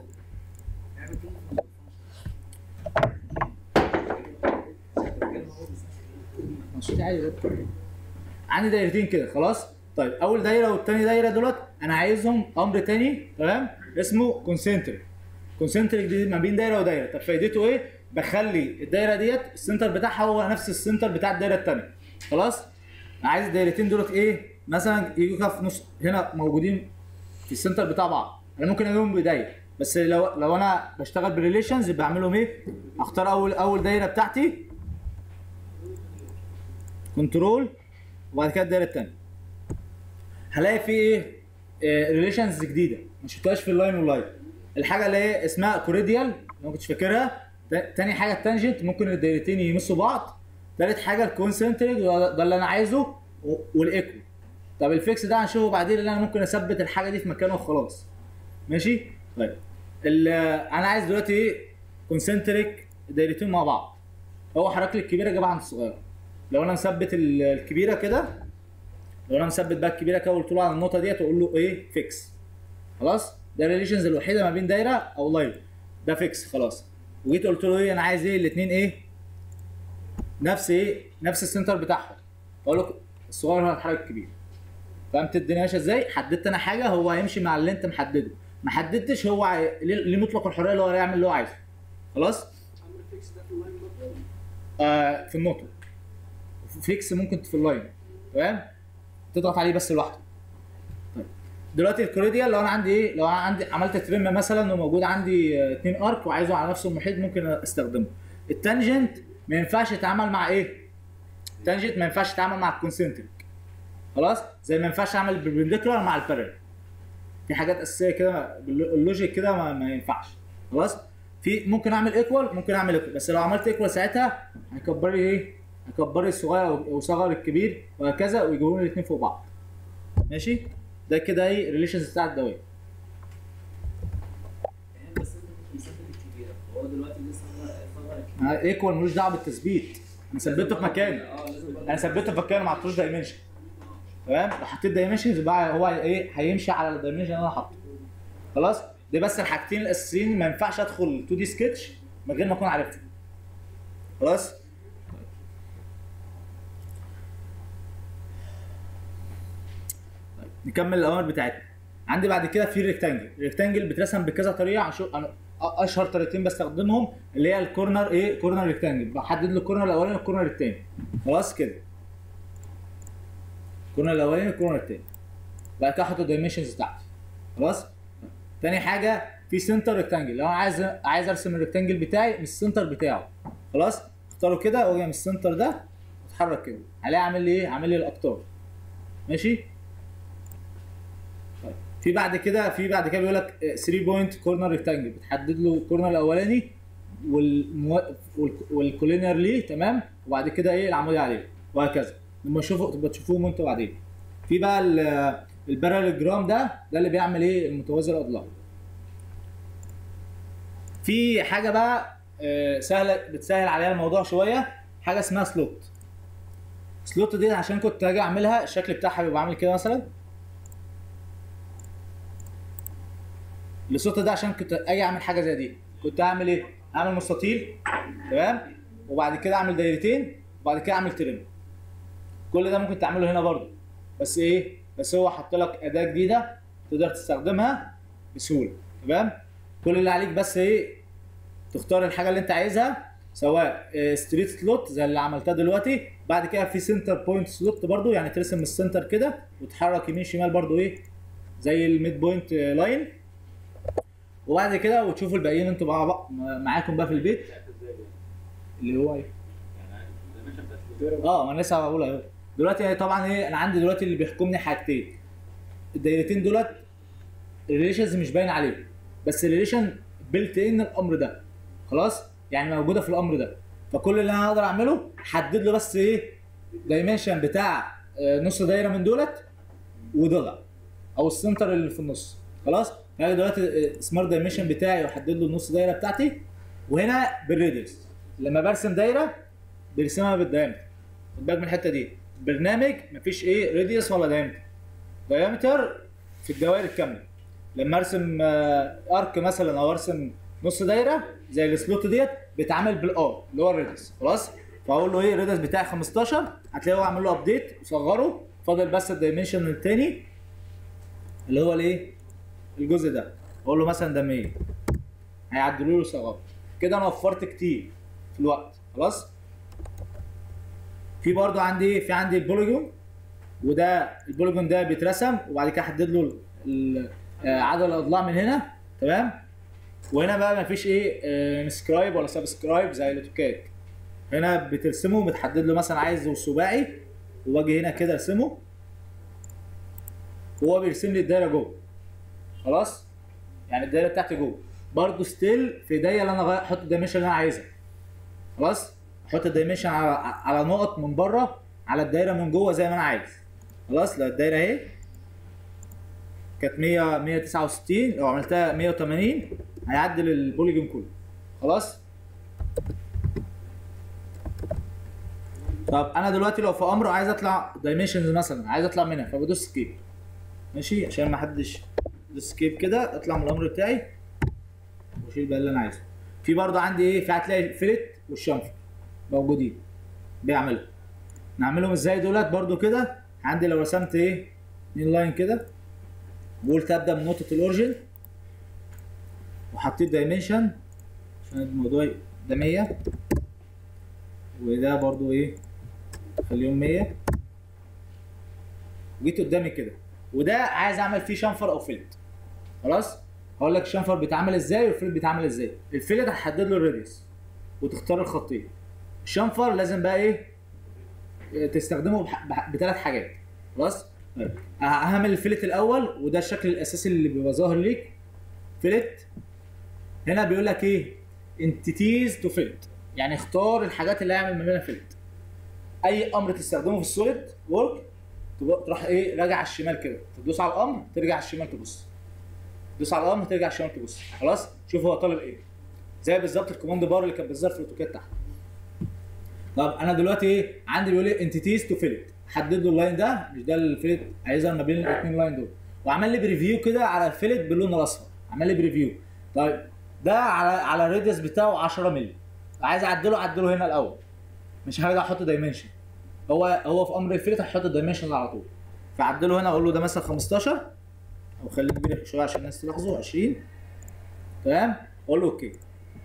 ماشي عادي برضه. عندي دايرتين كده خلاص طيب اول دايره والتاني دايره دولت انا عايزهم امر تاني تمام اسمه كونسنتريك كونسنتريك دي ما بين دايره ودايره طب فايدته ايه بخلي الدايره ديت السنتر بتاعها هو نفس السنتر بتاع الدايره التانيه خلاص انا عايز الدايرتين دولت ايه مثلا يجوا كده في نص هنا موجودين في السنتر بتاع بعض انا ممكن اجيبهم بايديا بس لو لو انا بشتغل بريليشنز يبقى اعملهم ايه اختار اول اول دايره بتاعتي كنترول وبعد كده الدايره الثانيه هلاقي في ايه ريليشنز جديده ما شفتهاش في اللاين واللاين الحاجه اللي هي اسمها كوريديال لو ما كنتش فاكرها تا- تاني حاجه التانجنت ممكن الدايرتين يمسوا بعض تالت حاجه الكونسنتريك ده اللي انا عايزه و- والايكو طب الفيكس ده هنشوفه بعدين اللي انا ممكن اثبت الحاجه دي في مكانه وخلاص ماشي طيب ال- انا عايز دلوقتي ايه كونسنتريك دايرتين مع بعض هو حرك لي الكبيره جابها عند الصغيره لو انا مثبت ال- الكبيره كده لو انا مثبت بقى الكبيره كده وقلت له على النقطه ديت واقول له ايه فيكس خلاص ده الريليشنز الوحيده ما بين دايره او لاين ده فيكس خلاص وجيت قلت له ايه انا عايز ايه الاثنين ايه نفس ايه نفس السنتر بتاعهم اقول له الصغير هو هيتحرك الكبير فهمت الدنيا ماشيه ازاي حددت انا حاجه هو هيمشي مع اللي انت محدده ما حددتش هو عاي- ليه ليه مطلق الحريه اللي هو يعمل اللي هو عايزه خلاص عمل فيكس ده في اللاين برضه آه في النقطه فيكس ممكن في اللاين تمام تضغط عليه بس لوحده طيب دلوقتي الكوريديال لو انا عندي ايه لو انا عندي عملت ترم مثلا وموجود عندي آه، اتنين ارك وعايزه على نفس المحيط ممكن استخدمه التانجنت ما ينفعش يتعامل مع ايه التانجنت ما ينفعش يتعامل مع الكونسنتريك خلاص زي ما ينفعش اعمل بالبربنديكولار مع البارل في حاجات اساسيه كده باللو- اللوجيك كده ما, ما ينفعش خلاص في ممكن اعمل ايكوال ممكن اعمل ايكوال بس لو عملت ايكوال ساعتها هيكبر لي ايه هيكبر لي الصغير وصغر الكبير وهكذا ويجيبوا لي الاثنين فوق بعض ماشي ده كده ايه الريليشنز بتاع الدوائر يعني بس انت مش مسافر الكبيره هو دلوقتي لسه صغر الكبيره ايكوال ملوش دعوه بالتثبيت انا ثبته في مكانه اه لازم برضه- انا ثبته في مكانه ما حطيتوش دايمنشن تمام لو حطيت دايمنشنز بقى هو ايه هيمشي على الدايمنشن اللي انا حاطه خلاص دي بس الحاجتين الاساسيين ما ينفعش ادخل 2 دي سكتش من غير ما اكون عارفهم خلاص طيب، نكمل الاوامر بتاعتنا عندي بعد كده في ريكتانجل الريكتانجل بيترسم بكذا طريقه عشان انا اشهر طريقتين بستخدمهم اللي هي الكورنر ايه كورنر ريكتانجل بحدد له الكورنر الاولاني والكورنر الثاني خلاص كده الكورنر الاولاني والكورنر الثاني بعد كده احط الدايمنشنز بتاعتي خلاص تاني حاجه في سنتر ريكتانجل لو انا عايز عايز ارسم الريكتانجل بتاعي من السنتر بتاعه خلاص اختاره كده واجي من السنتر ده اتحرك كده عليه عامل لي ايه عامل لي الاقطار ماشي طيب في بعد كده في بعد كده بيقول لك 3 بوينت كورنر ريكتانجل بتحدد له الكورنر الاولاني والمو... والك- والكولينر ليه تمام وبعد كده ايه العمودي عليه وهكذا لما تشوفوا تبقى تشوفوهم انتوا بعدين في بقى ال- البارالوجرام ده ده اللي بيعمل ايه المتوازي الاضلاع في حاجه بقى آه، سهله بتسهل عليها الموضوع شويه حاجه اسمها سلوت سلوت دي عشان كنت اجي اعملها الشكل بتاعها بيبقى عامل كده مثلا السلوت ده عشان كنت اجي اعمل حاجه زي دي كنت اعمل ايه اعمل مستطيل تمام وبعد كده اعمل دايرتين وبعد كده اعمل ترم كل ده ممكن تعمله هنا برضو بس ايه بس هو حط لك اداه جديده تقدر تستخدمها بسهوله تمام كل اللي عليك بس ايه تختار الحاجه اللي انت عايزها سواء ستريت سلوت زي اللي عملتها دلوقتي بعد كده في سنتر بوينت سلوت برضو يعني ترسم السنتر كده وتحرك يمين شمال برضو ايه زي الميد بوينت لاين وبعد كده وتشوفوا الباقيين انتوا مع بعض معاكم بقى في البيت اللي هو ايه اه ما انا لسه بقول اهو دلوقتي طبعا ايه انا عندي دلوقتي اللي بيحكمني حاجتين الدايرتين دولت الريليشنز مش باين عليهم بس الريليشن بيلت ان الامر ده خلاص يعني موجوده في الامر ده فكل اللي انا اقدر اعمله احدد له بس ايه دايمنشن بتاع آه، نص دايره من دولت وضلع او السنتر اللي في النص خلاص انا دلوقتي السمارت دايمنشن بتاعي واحدد له النص دايره بتاعتي وهنا بالريديوس لما برسم دايره بيرسمها بالدايمتر خد بالك من الحته دي برنامج مفيش ايه ريديوس ولا دايمتر دايمتر في الدوائر الكامله لما ارسم آه، ارك مثلا او ارسم نص دايره زي السلوت ديت بيتعامل بالار اللي هو الريديوس خلاص فاقول له ايه الريديوس بتاعي 15 هتلاقيه هو عامل له ابديت وصغره فاضل بس الدايمنشن التاني اللي هو الايه الجزء ده اقول له مثلا ده 100 هيعدلوا له صغره كده انا وفرت كتير في الوقت خلاص في برضو عندي في عندي البوليجون وده البوليجون ده بيترسم وبعد كده احدد له ال- آه، عدد الاضلاع من هنا تمام وهنا بقى مفيش ايه سكرايب ولا سبسكرايب زي الاوتوكاد هنا بترسمه بتحدد له مثلا عايزه سباعي واجي هنا كده ارسمه وهو بيرسم لي الدايره جوه خلاص يعني الدايره بتاعتي جوه برضه ستيل في ايديا اللي انا أغير- احط الدايمنشن اللي انا عايزها خلاص احط الدايمنشن على على نقط من بره على الدايره من جوه زي ما انا عايز خلاص لو الدايره اهي كانت 100 169 لو عملتها 180 هيعدل البوليجون كله خلاص طب انا دلوقتي لو في امر عايز اطلع دايمنشنز مثلا عايز اطلع منها فبدوس سكيب ماشي عشان ما حدش دوس سكيب كده اطلع من الامر بتاعي واشيل بقى اللي انا عايزه في برضه عندي ايه في هتلاقي الفلت والشنفر موجودين بيعملوا نعملهم ازاي دولت برضه كده عندي لو رسمت ايه اتنين لاين كده وقلت ابدا من نقطه الاوريجن وحطيت دايمنشن عشان الموضوع ده 100 وده برضو ايه خليهم 100 وجيت قدامي كده وده عايز اعمل فيه شنفر او فلت خلاص هقول لك الشنفر بيتعمل ازاي والفلت بيتعمل ازاي الفلت هحدد له الراديوس وتختار الخطين الشنفر لازم بقى ايه إيه، تستخدمه بح- بح- بثلاث حاجات خلاص طيب هعمل الفلت الاول وده الشكل الاساسي اللي بيبقى ظاهر ليك فلت هنا بيقول لك ايه انتيتيز تو فلت يعني اختار الحاجات اللي هيعمل ما بينها فلت اي امر تستخدمه في السوليد وورك تروح ايه راجع على الشمال كده تدوس على الامر ترجع على الشمال تبص تدوس على الامر ترجع على الشمال تبص خلاص شوف هو طالب ايه زي بالظبط الكوماند بار اللي كان بيظهر في الاوتوكاد تحت طب انا دلوقتي ايه عندي بيقول لي انتيتيز تو فيلت حدد له اللاين ده مش ده الفيلت هيظهر ما بين الاثنين لاين دول وعمل لي بريفيو كده على الفيلت باللون الاصفر عمل لي بريفيو طيب ده على على الراديوس بتاعه 10 مللي عايز اعدله اعدله هنا الاول مش هرجع احط دايمنشن هو هو في امر الفيلت هيحط الدايمنشن على طول فاعدله هنا اقول له ده مثلا 15 او خليه كبير شويه عشان الناس تلاحظوا 20 تمام اقول له اوكي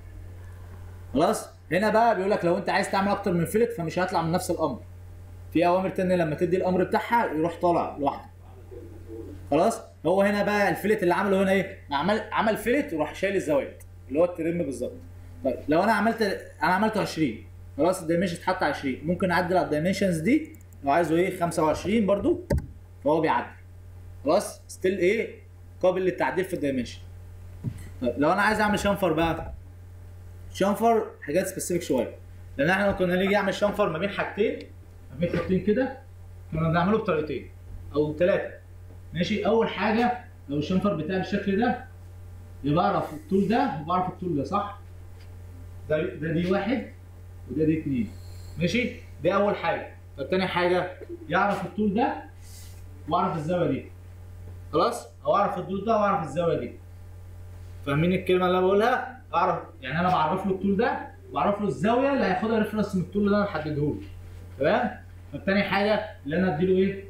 خلاص هنا بقى بيقول لك لو انت عايز تعمل اكتر من فيلت فمش هيطلع من نفس الامر في اوامر تانية لما تدي الامر بتاعها يروح طالع لوحده خلاص هو هنا بقى الفيلت اللي عمله هنا ايه عمل عمل فيلت وراح شايل الزوايد اللي هو الترم بالظبط طيب لو انا عملت انا عملته 20 خلاص الدايمنشن اتحط 20 ممكن اعدل على الدايمنشنز دي لو عايزه ايه 25 برضو فهو بيعدل خلاص ستيل ايه قابل للتعديل في الدايمنشن طيب لو انا عايز اعمل شنفر بقى شنفر حاجات سبيسيفيك شويه لان احنا لو كنا نيجي نعمل شنفر ما بين حاجتين ما بين خطين كده كنا بنعمله بطريقتين او ثلاثه ماشي اول حاجه لو الشنفر بتاعي بالشكل ده يبقى اعرف الطول ده وبعرف الطول ده صح ده ده دي واحد وده دي اتنين ماشي دي اول حاجه طب تاني حاجه يعرف الطول ده واعرف الزاويه دي خلاص او اعرف الطول ده واعرف الزاويه دي فاهمين الكلمه اللي انا بقولها اعرف يعني انا بعرف له الطول ده واعرف له الزاويه اللي هياخدها ريفرنس من الطول اللي انا محدده له تمام طب تاني حاجه اللي انا اديله ايه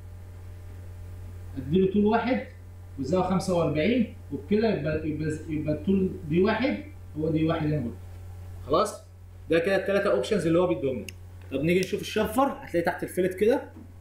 اديله طول واحد والزاويه 45 وبكده يبقى يبقى يبقى الطول دي واحد هو دي واحد هنا برضه خلاص ده كده الثلاثه اوبشنز اللي هو بيديهم لي. طب نيجي نشوف الشنفر هتلاقي تحت الفلت كده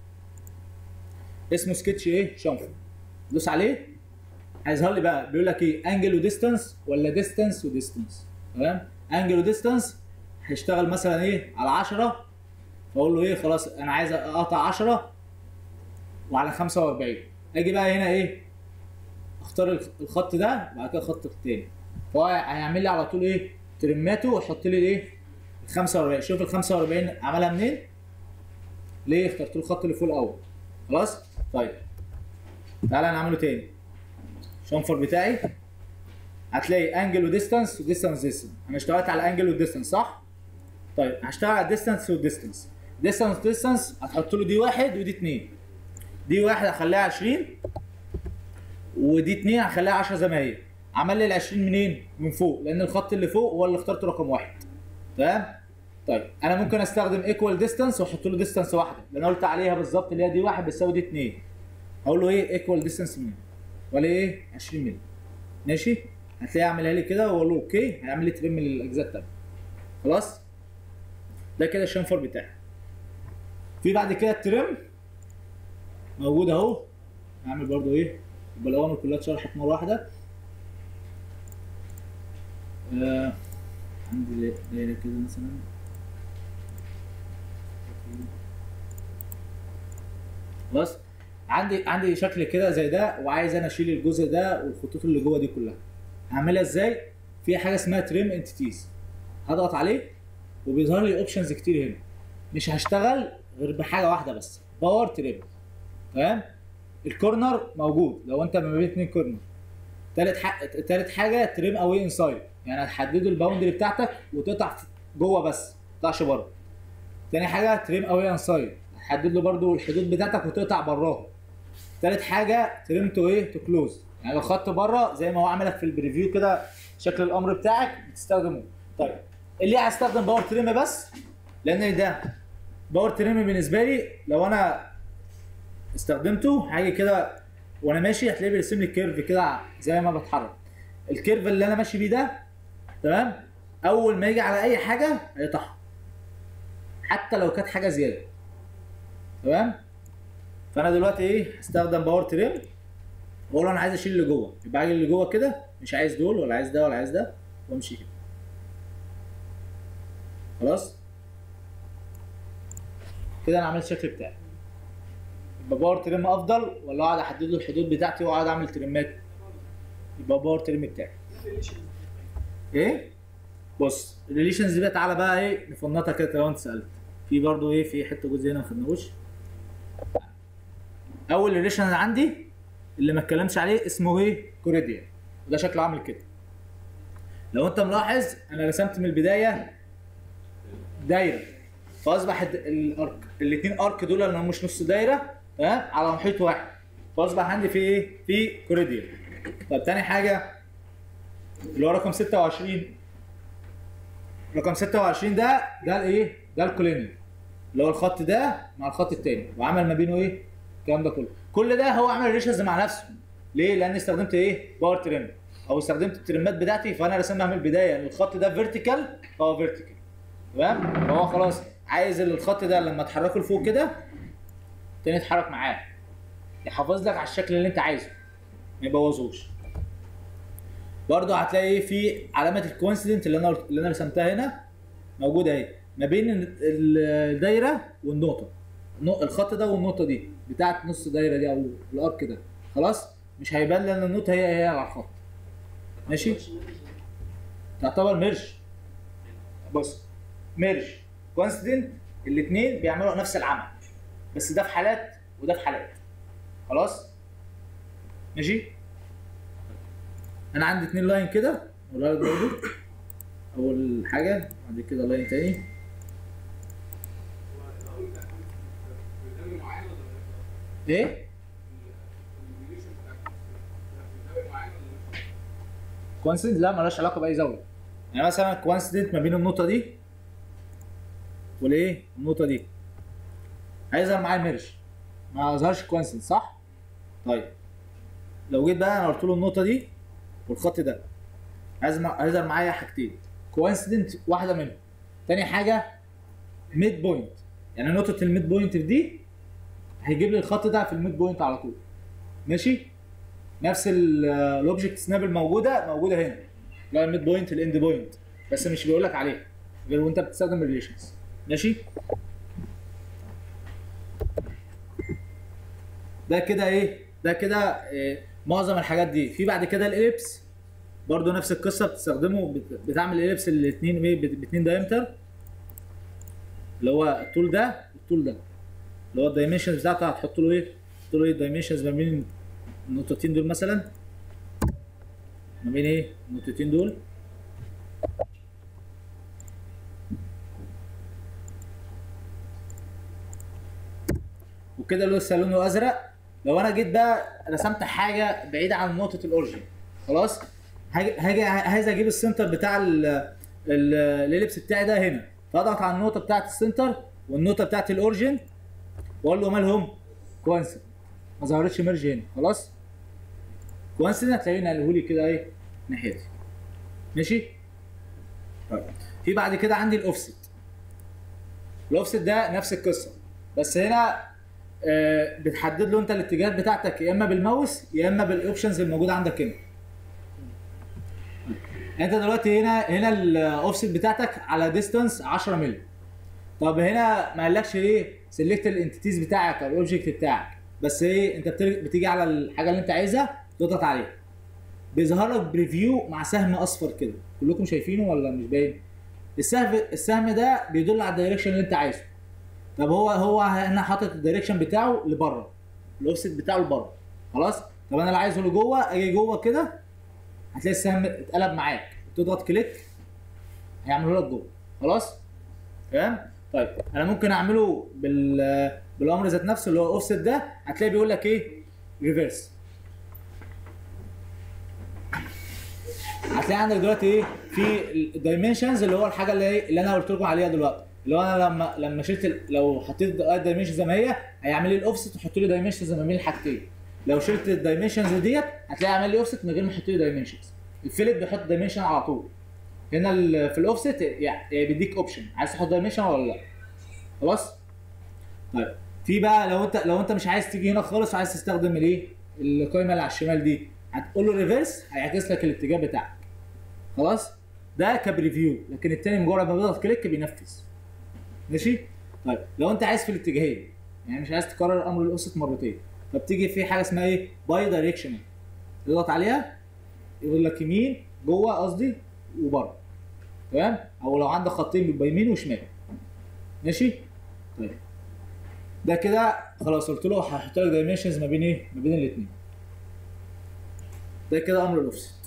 اسمه سكتش ايه شنفر دوس عليه هيظهر لي بقى بيقول لك ايه انجل وديستانس ولا ديستانس وديستانس تمام انجل وديستانس هيشتغل مثلا ايه على 10 فاقول له ايه خلاص انا عايز اقطع 10 وعلى 45 اجي بقى هنا ايه اختار الخط ده وبعد كده الخط التاني فهو هيعمل لي على طول ايه ترماته ويحط لي الايه 45 شوف ال 45 عملها منين؟ ليه اخترت له الخط اللي فوق الاول خلاص؟ طيب تعالى نعمله تاني الشنفر بتاعي هتلاقي انجل وديستانس وديستانس ديستانس انا اشتغلت على الانجل والديستانس صح؟ طيب هشتغل على الديستانس والديستانس ديستانس ديستانس هتحط له دي واحد ودي اتنين دي واحد هخليها 20 ودي اتنين هخليها 10 زي ما هي عمل لي ال 20 منين؟ من فوق لان الخط اللي فوق هو اللي اخترته رقم واحد تمام؟ طيب انا ممكن استخدم ايكوال ديستانس واحط له ديستانس واحده اللي انا قلت عليها بالظبط اللي هي دي واحد بتساوي دي اتنين هقول له ايه ايكوال ديستانس مين ولا ايه 20 مللي ماشي هتلاقيه عاملها لي كده واقول له اوكي هيعمل لي ترم للاجزاء التانيه خلاص ده كده الشنفر بتاعي في بعد كده الترم موجود اهو هعمل برضو ايه يبقى الاوامر كلها اتشرحت مره واحده آه عندي دايره كده مثلا خلاص عندي عندي شكل كده زي ده وعايز انا اشيل الجزء ده والخطوط اللي جوه دي كلها هعملها ازاي في حاجه اسمها تريم انتيتيز هضغط عليه وبيظهر لي اوبشنز كتير هنا مش هشتغل غير بحاجه واحده بس باور تريم تمام الكورنر موجود لو انت ما بين اتنين كورنر تالت ح... تالت حاجه تريم اوي انسايد يعني هتحددوا الباوندري بتاعتك وتقطع جوه بس ما تقطعش بره تاني حاجه تريم اوي انسايد هتحدد له برده الحدود بتاعتك وتقطع براها تالت حاجه تريم تو ايه تو كلوز يعني لو خدت بره زي ما هو عملك في البريفيو كده شكل الامر بتاعك بتستخدمه طيب اللي هستخدم باور تريم بس لان ده باور تريم بالنسبه لي لو انا استخدمته هاجي كده وانا ماشي هتلاقيه بيرسم لي كيرف كده زي ما بتحرك الكيرف اللي انا ماشي بيه ده تمام اول ما يجي على اي حاجه هيقطعها حتى لو كانت حاجه زياده تمام فانا دلوقتي ايه هستخدم باور تريم واقول له انا عايز اشيل اللي جوه يبقى اجي اللي جوه كده مش عايز دول ولا عايز ده ولا عايز ده وامشي كده خلاص كده انا عملت الشكل بتاعي يبقى باور تريم افضل ولا اقعد احدد له الحدود بتاعتي واقعد اعمل تريمات يبقى باور تريم بتاعي ايه بص الريليشنز دي بقى تعالى بقى ايه نفنطها كده لو انت سالت في برضو ايه في حته جزء هنا ما خدناهوش اول ريليشن اللي عندي اللي ما اتكلمش عليه اسمه ايه كوريديان وده شكله عامل كده لو انت ملاحظ انا رسمت من البدايه دايره فاصبح الد- الارك الاثنين ارك دول اللي هم مش نص دايره ها على محيط واحد فاصبح عندي في ايه في كوريديان طب تاني حاجه اللي هو رقم 26 رقم 26 ده ده الايه ده الكولينيوم اللي هو الخط ده مع الخط التاني وعمل ما بينه ايه الكلام ده كله كل ده هو عمل ريشز مع نفسه ليه لان استخدمت ايه باور تريم او استخدمت التريمات بتاعتي فانا رسمها من البدايه ان الخط ده فيرتيكال فهو فيرتيكال تمام فهو خلاص عايز الخط ده لما تحركه لفوق كده تاني يتحرك معاه يحافظ لك على الشكل اللي انت عايزه ما يبوظوش برضه هتلاقي في علامه الكوينسيدنت اللي انا قلت- اللي انا رسمتها هنا موجوده اهي ما بين ال- الدايره والنقطه النق- الخط ده والنقطه دي بتاعت نص دايره دي او الارك ده خلاص مش هيبان لان النقطه هي هي على الخط ماشي تعتبر ميرج بص ميرج كونسيدنت الاثنين بيعملوا نفس العمل بس ده في حالات وده في حالات خلاص ماشي انا عندي اتنين لاين كده اقولها لك برضه اول حاجه بعد كده لاين تاني ايه كوانسيدنت لا مالهاش علاقه باي زاويه يعني مثلا كوانسيدنت ما بين النقطه دي والايه النقطه دي هيظهر معايا ميرج ما ظهرش كوانسيدنت صح طيب لو جيت بقى انا قلت له النقطه دي والخط ده هيظهر هيظهر معايا حاجتين كوانسيدنت واحده منهم تاني حاجه ميد بوينت يعني نقطه الميد بوينت في دي هيجيب لي الخط ده في الميد بوينت على طول ماشي نفس الاوبجكت سناب الموجوده موجوده هنا اللي هو الميد بوينت الاند بوينت بس مش بيقول لك عليها غير وانت بتستخدم الريليشنز ماشي ده كده ايه ده كده إيه معظم الحاجات دي في بعد كده الاليبس برضو نفس القصه بتستخدمه بت- بتعمل اليبس الاثنين باثنين دايمتر اللي هو الطول ده والطول ده اللي هو الدايمنشنز بتاعته هتحط له ايه؟ تحط له ايه الدايمنشنز ما بين النقطتين دول مثلا ما بين ايه؟ النقطتين دول وكده لسه لونه ازرق لو انا جيت بقى رسمت حاجه بعيده عن نقطه الاوريجن خلاص هاجي هاجي عايز اجيب السنتر بتاع ال- ال- الاليبس بتاعي ده هنا فاضغط على النقطه بتاعت السنتر والنقطه بتاعت الاوريجن واقول له مالهم كوانسنت ما ظهرتش ميرج هنا خلاص كوانسنت هتلاقيه نقله لي كده ايه ناحيتي ماشي طيب في بعد كده عندي الاوفست الاوفست ده نفس القصه بس هنا آه، بتحدد له انت الاتجاهات بتاعتك يا اما بالماوس يا اما بالاوبشنز الموجوده عندك هنا انت دلوقتي هنا هنا الاوفست بتاعتك على ديستانس 10 مللي طب هنا ما قالكش ايه سيلكت الانتيتيز بتاعك او الاوبجكت بتاعك بس ايه انت بتر- بتيجي على الحاجه اللي انت عايزها تضغط عليها بيظهر لك بريفيو مع سهم اصفر كده كلكم شايفينه ولا مش باين السهم السهم ده بيدل على الدايركشن اللي انت عايزه طب هو هو هنا حاطط الدايركشن بتاعه لبره الاوفست بتاعه لبره خلاص طب انا اللي عايزه لجوه اجي جوه كده هتلاقي السهم اتقلب معاك تضغط كليك هيعمله لك جوه خلاص تمام طيب انا ممكن اعمله بال بالامر ذات نفسه اللي هو اوفست ده هتلاقي بيقول لك ايه ريفرس هتلاقي عندك دلوقتي ايه في الدايمنشنز اللي هو الحاجه اللي اللي انا قلت لكم عليها دلوقتي اللي هو انا لما لما شلت ال- لو حطيت الدايمنشن زي ما هي هيعمل لي الاوفست ويحط لي دايمنشنز ما بين الحاجتين لو شلت الدايمنشنز ديت هتلاقي عامل لي اوفست من غير ما يحط لي دايمنشنز الفيلت بيحط دايمنشن على طول هنا ال- في الاوفست يعني بيديك اوبشن عايز تحط دايمنشن ولا لا خلاص طيب في بقى لو انت لو انت مش عايز تيجي هنا خالص وعايز تستخدم الايه القائمه اللي على الشمال دي هتقول له ريفرس هيعكس لك الاتجاه بتاعك خلاص ده كبريفيو لكن التاني مجرد ما بيضغط كليك بينفذ ماشي طيب لو انت عايز في الاتجاهين يعني مش عايز تكرر امر الاوفست مرتين فبتيجي في حاجه اسمها ايه باي دايركشنال تضغط عليها يقول لك يمين جوه قصدي وبره تمام او لو عندك خطين بيبقى يمين وشمال ماشي طيب ده كده خلاص قلت له هحط لك دايمنشنز ما بين ايه ما بين الاثنين ده كده امر الاوفست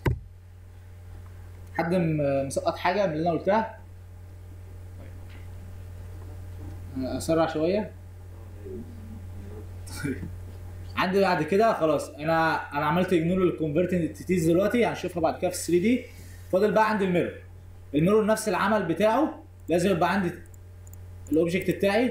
حد م- مسقط حاجه من اللي انا قلتها اسرع شويه عندي بعد كده خلاص انا انا عملت اجنور للكونفرتنج انتيتيز دلوقتي هنشوفها بعد كده في 3 دي فاضل بقى عندي الميرور الميرور نفس العمل بتاعه لازم يبقى عندي الاوبجكت بتاعي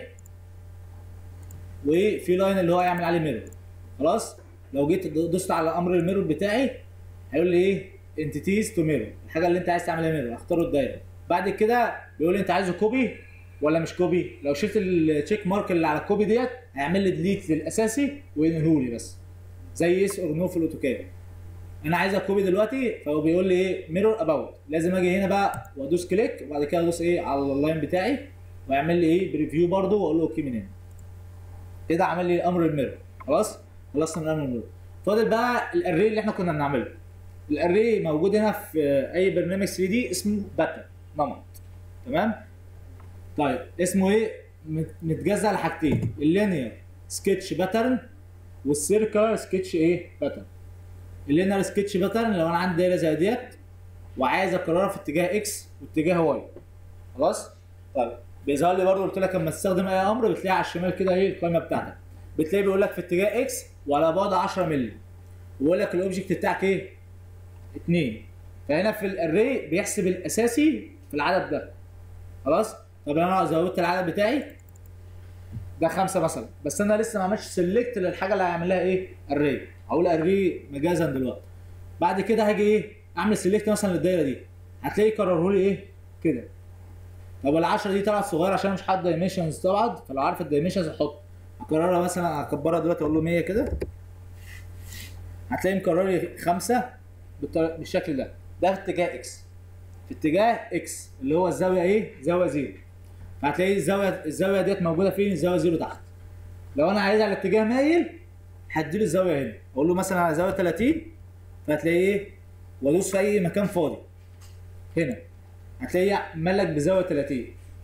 وفي لاين اللي هو يعمل عليه ميرور خلاص لو جيت دوست على امر الميرور بتاعي هيقول لي ايه انتيتيز تو ميرور الحاجه اللي انت عايز تعملها ميرور اختاره الدايره بعد كده بيقول لي انت عايزه كوبي ولا مش كوبي لو شلت التشيك مارك اللي على الكوبي ديت هيعمل لي ديليت للاساسي وينهيه لي بس زي يس اور نو في الاوتوكاد انا عايز كوبي دلوقتي فهو بيقول لي ايه ميرور اباوت لازم اجي هنا بقى وادوس كليك وبعد كده ادوس ايه على اللاين بتاعي ويعمل لي ايه بريفيو برده واقول له اوكي من هنا كده عمل لي امر الميرور خلاص خلصنا من امر الميرور فاضل بقى الاري اللي احنا كنا بنعمله الاري موجود هنا في اي برنامج 3 دي اسمه باترن نمط تمام طيب اسمه ايه مت- متجزأ لحاجتين اللينير سكتش باترن والسيركلر سكتش ايه باترن اللينير سكتش باترن لو انا عندي دايره زي ديت وعايز اكررها في اتجاه اكس واتجاه واي خلاص طيب بيظهر لي برضه قلت لك لما تستخدم اي امر بتلاقي على الشمال كده ايه القائمه بتاعتك بتلاقي بيقول لك في اتجاه اكس وعلى بعد 10 مللي ويقول لك الاوبجكت بتاعك ايه 2 فهنا في الاري بيحسب الاساسي في العدد ده خلاص طب انا زودت العدد بتاعي ده خمسه مثلا بس انا لسه ما عملتش سيلكت للحاجه اللي هعمل لها ايه اري هقول اري مجازا دلوقتي بعد كده هاجي ايه اعمل سيلكت مثلا للدايره دي هتلاقيه كرره لي ايه كده طب ال 10 دي طلعت صغيره عشان مش حاطط دايمنشنز طبعا فلو عارف الدايمنشنز احط اكررها مثلا اكبرها دلوقتي اقول له 100 كده هتلاقي مكرر لي خمسه بالطر- بالشكل ده ده في اتجاه اكس في اتجاه اكس اللي هو الزاويه ايه زاويه زيرو فهتلاقي الزاويه الزاويه ديت موجوده فين الزاويه زيرو تحت لو انا عايز على اتجاه مايل هديله الزاويه هنا اقول له مثلا على زاويه 30 فهتلاقيه ايه وادوس في اي مكان فاضي هنا هتلاقيه ملك بزاويه 30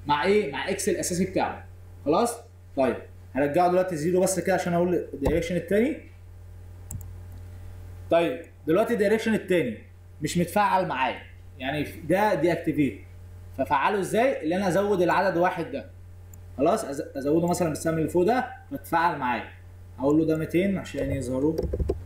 مع ايه مع اكس الاساسي بتاعه خلاص طيب هرجعه دلوقتي زيرو بس كده عشان اقول الدايركشن التاني طيب دلوقتي الدايركشن التاني مش متفعل معايا يعني ده دي اكتيفيت ففعله ازاي اللي انا ازود العدد واحد ده خلاص أز- ازوده مثلا بالسهم اللي فوق ده فتفعل معايا اقول له ده 200 عشان يظهروا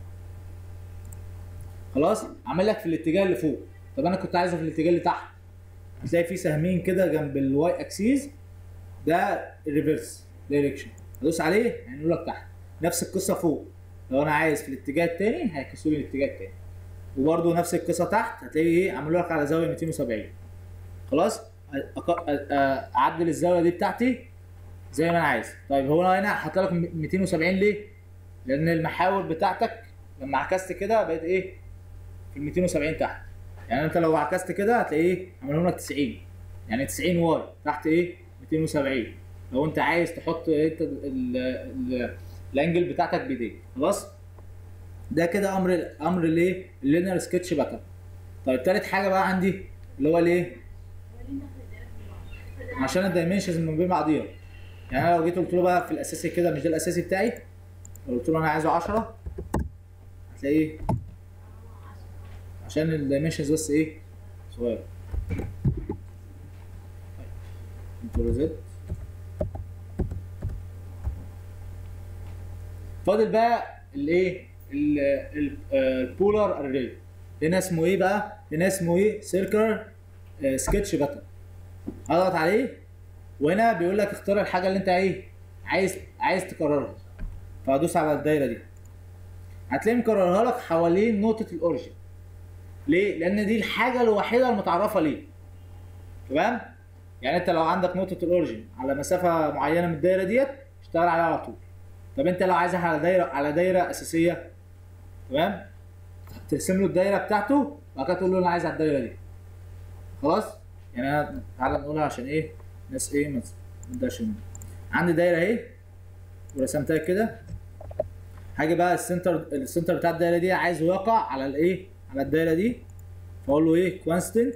خلاص عامل لك في الاتجاه اللي فوق طب انا كنت عايزه في الاتجاه اللي تحت هتلاقي في سهمين كده جنب الواي اكسيز ده الريفرس دايركشن ادوس عليه هينقل لك تحت نفس القصه فوق لو انا عايز في الاتجاه التاني هيعكسوا لي الاتجاه التاني وبرده نفس القصه تحت هتلاقي ايه عملوا لك على زاويه 270 خلاص أق- أ- أ- اعدل الزاويه دي بتاعتي زي ما انا عايز طيب هو انا هنا حاطط لك 270 ليه لان المحاور بتاعتك لما عكست كده بقت ايه في ال 270 تحت يعني انت لو عكست كده هتلاقيه عملهم لك 90 يعني 90 واي تحت ايه 270 لو انت عايز تحط انت ال- ال- الانجل بتاعتك بايديك خلاص ده كده امر امر ليه اللينير سكتش باترن طيب تالت حاجه بقى عندي اللي هو ليه عشان الدايمنشنز من بين بعضيها يعني انا لو جيت قلت له بقى في الاساسي كده مش ده الاساسي بتاعي لو قلت له انا عايزه 10 هتلاقيه عشان الدايمنشنز بس ايه صغير كنترول زد فاضل بقى الايه ال- ال- آه، البولار اري هنا اسمه ايه بقى هنا اسمه ايه سيركلر سكتش باترن اضغط عليه وهنا بيقول لك اختار الحاجه اللي انت ايه عايز عايز تكررها فهدوس على الدايره دي هتلاقيه مكررها لك حوالين نقطه الاوريجن ليه لان دي الحاجه الوحيده المتعرفه ليه تمام يعني انت لو عندك نقطه الاوريجن على مسافه معينه من الدايره ديت اشتغل عليها على طول طب انت لو عايزها على دايره على دايره اساسيه تمام ترسم له الدايره بتاعته وبعد كده تقول له انا عايز على الدايره دي خلاص يعني انا تعالى نقولها عشان ايه ناس ايه ما تبداش من- عندي دايره اهي ورسمتها كده هاجي بقى السنتر السنتر بتاع الدايره دي عايزه يقع على الايه على الدايره دي فاقول له ايه كونستنت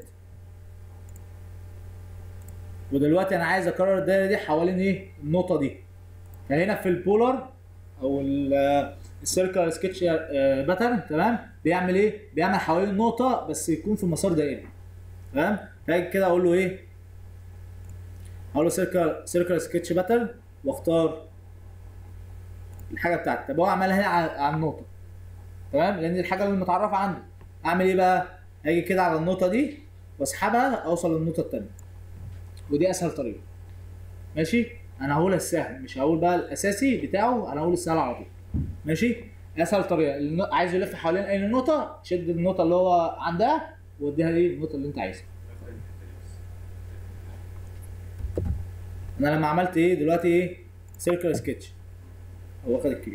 ودلوقتي انا عايز اكرر الدايره دي حوالين ايه النقطه دي فهنا في البولار او السيركل سكتش باترن تمام بيعمل ايه بيعمل حوالين النقطه بس يكون في مسار دائري تمام فاجي كده اقول له ايه اقول له سيركل سيركل سكتش باترن واختار الحاجه بتاعتي طب هو عملها هنا على على النقطه تمام لان دي الحاجه اللي متعرفه عندي اعمل ايه بقى اجي كده على النقطه دي واسحبها اوصل للنقطه الثانيه ودي اسهل طريقه ماشي انا هقول السهل مش هقول بقى الاساسي بتاعه انا هقول السهل على طول ماشي اسهل طريقه الن- عايز يلف حوالين اي نقطه شد النقطه اللي هو عندها واديها ايه النقطه اللي انت عايزها انا لما عملت ايه دلوقتي ايه سيركل سكتش هو واخد الكبير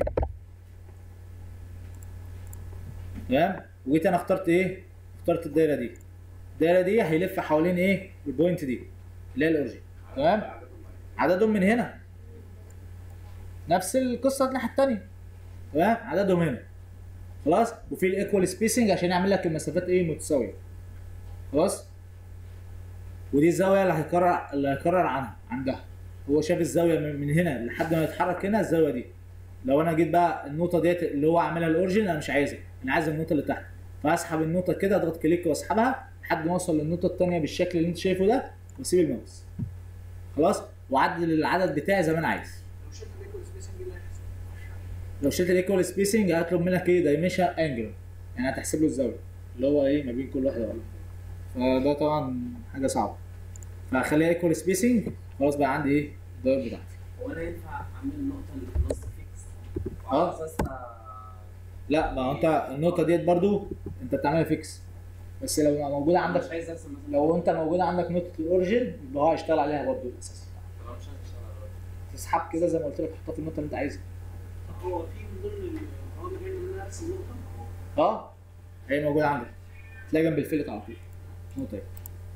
تمام وجيت انا اخترت ايه اخترت الدايره دي الدايره دي هيلف حوالين ايه البوينت دي اللي هي الاوريجن تمام عددهم من هنا نفس القصه الناحيه الثانيه تمام عددهم هنا خلاص وفي الايكوال سبيسنج عشان يعمل لك المسافات ايه متساويه خلاص ودي الزاويه اللي هيقرر اللي هيقرر عنها عندها هو شاف الزاويه من من هنا لحد ما يتحرك هنا الزاويه دي لو انا جيت بقى النقطه ديت اللي هو عاملها الاوريجن انا مش عايزها انا عايز النقطه اللي تحت فاسحب النقطه كده اضغط كليك واسحبها لحد ما اوصل للنقطه الثانيه بالشكل اللي انت شايفه ده واسيب الماوس خلاص واعدل العدد بتاعي زي ما انا عايز لو شلت الايكوال سبيسنج اللي هيحصل لو شلت الايكوال سبيسنج هطلب منك ايه دايمنشن انجل يعني هتحسب له الزاويه اللي هو ايه ما بين كل واحده واحده فده طبعا حاجه صعبه فهخليها ايكوال سبيسنج خلاص بقى عندي ايه الدايره بتاعتي هو انا ينفع اعمل النقطه اللي في النص فيكس اه. وعلى اساسها لا ما هو انت النقطه ديت برضو انت بتعملها فيكس بس لو موجوده عندك عندك مش عايز ارسم مثلا لو انت موجوده عندك نقطه الاوريجن يبقى هو هيشتغل عليها برضو الاساس طب انا مش عايز اشتغل على الراجل. تسحب كده زي ما قلت لك تحطها في النقطه اللي انت عايزها طب هو في من ضمن الاوامر هنا ان انا ارسم نقطه اه هي موجوده عندك تلاقي جنب الفلت على طول نقطه اهي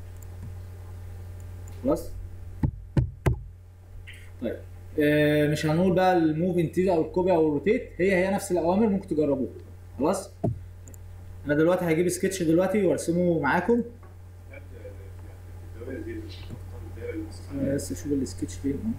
خلاص طيب آه مش هنقول بقى الموف انتيجر او الكوبي او الروتيت هي هي نفس الاوامر ممكن تجربوها خلاص انا دلوقتي هجيب سكتش دلوقتي وارسمه معاكم الدوائر دي اللي بتختار الدايره أنا بس اشوف السكتش فين أهو.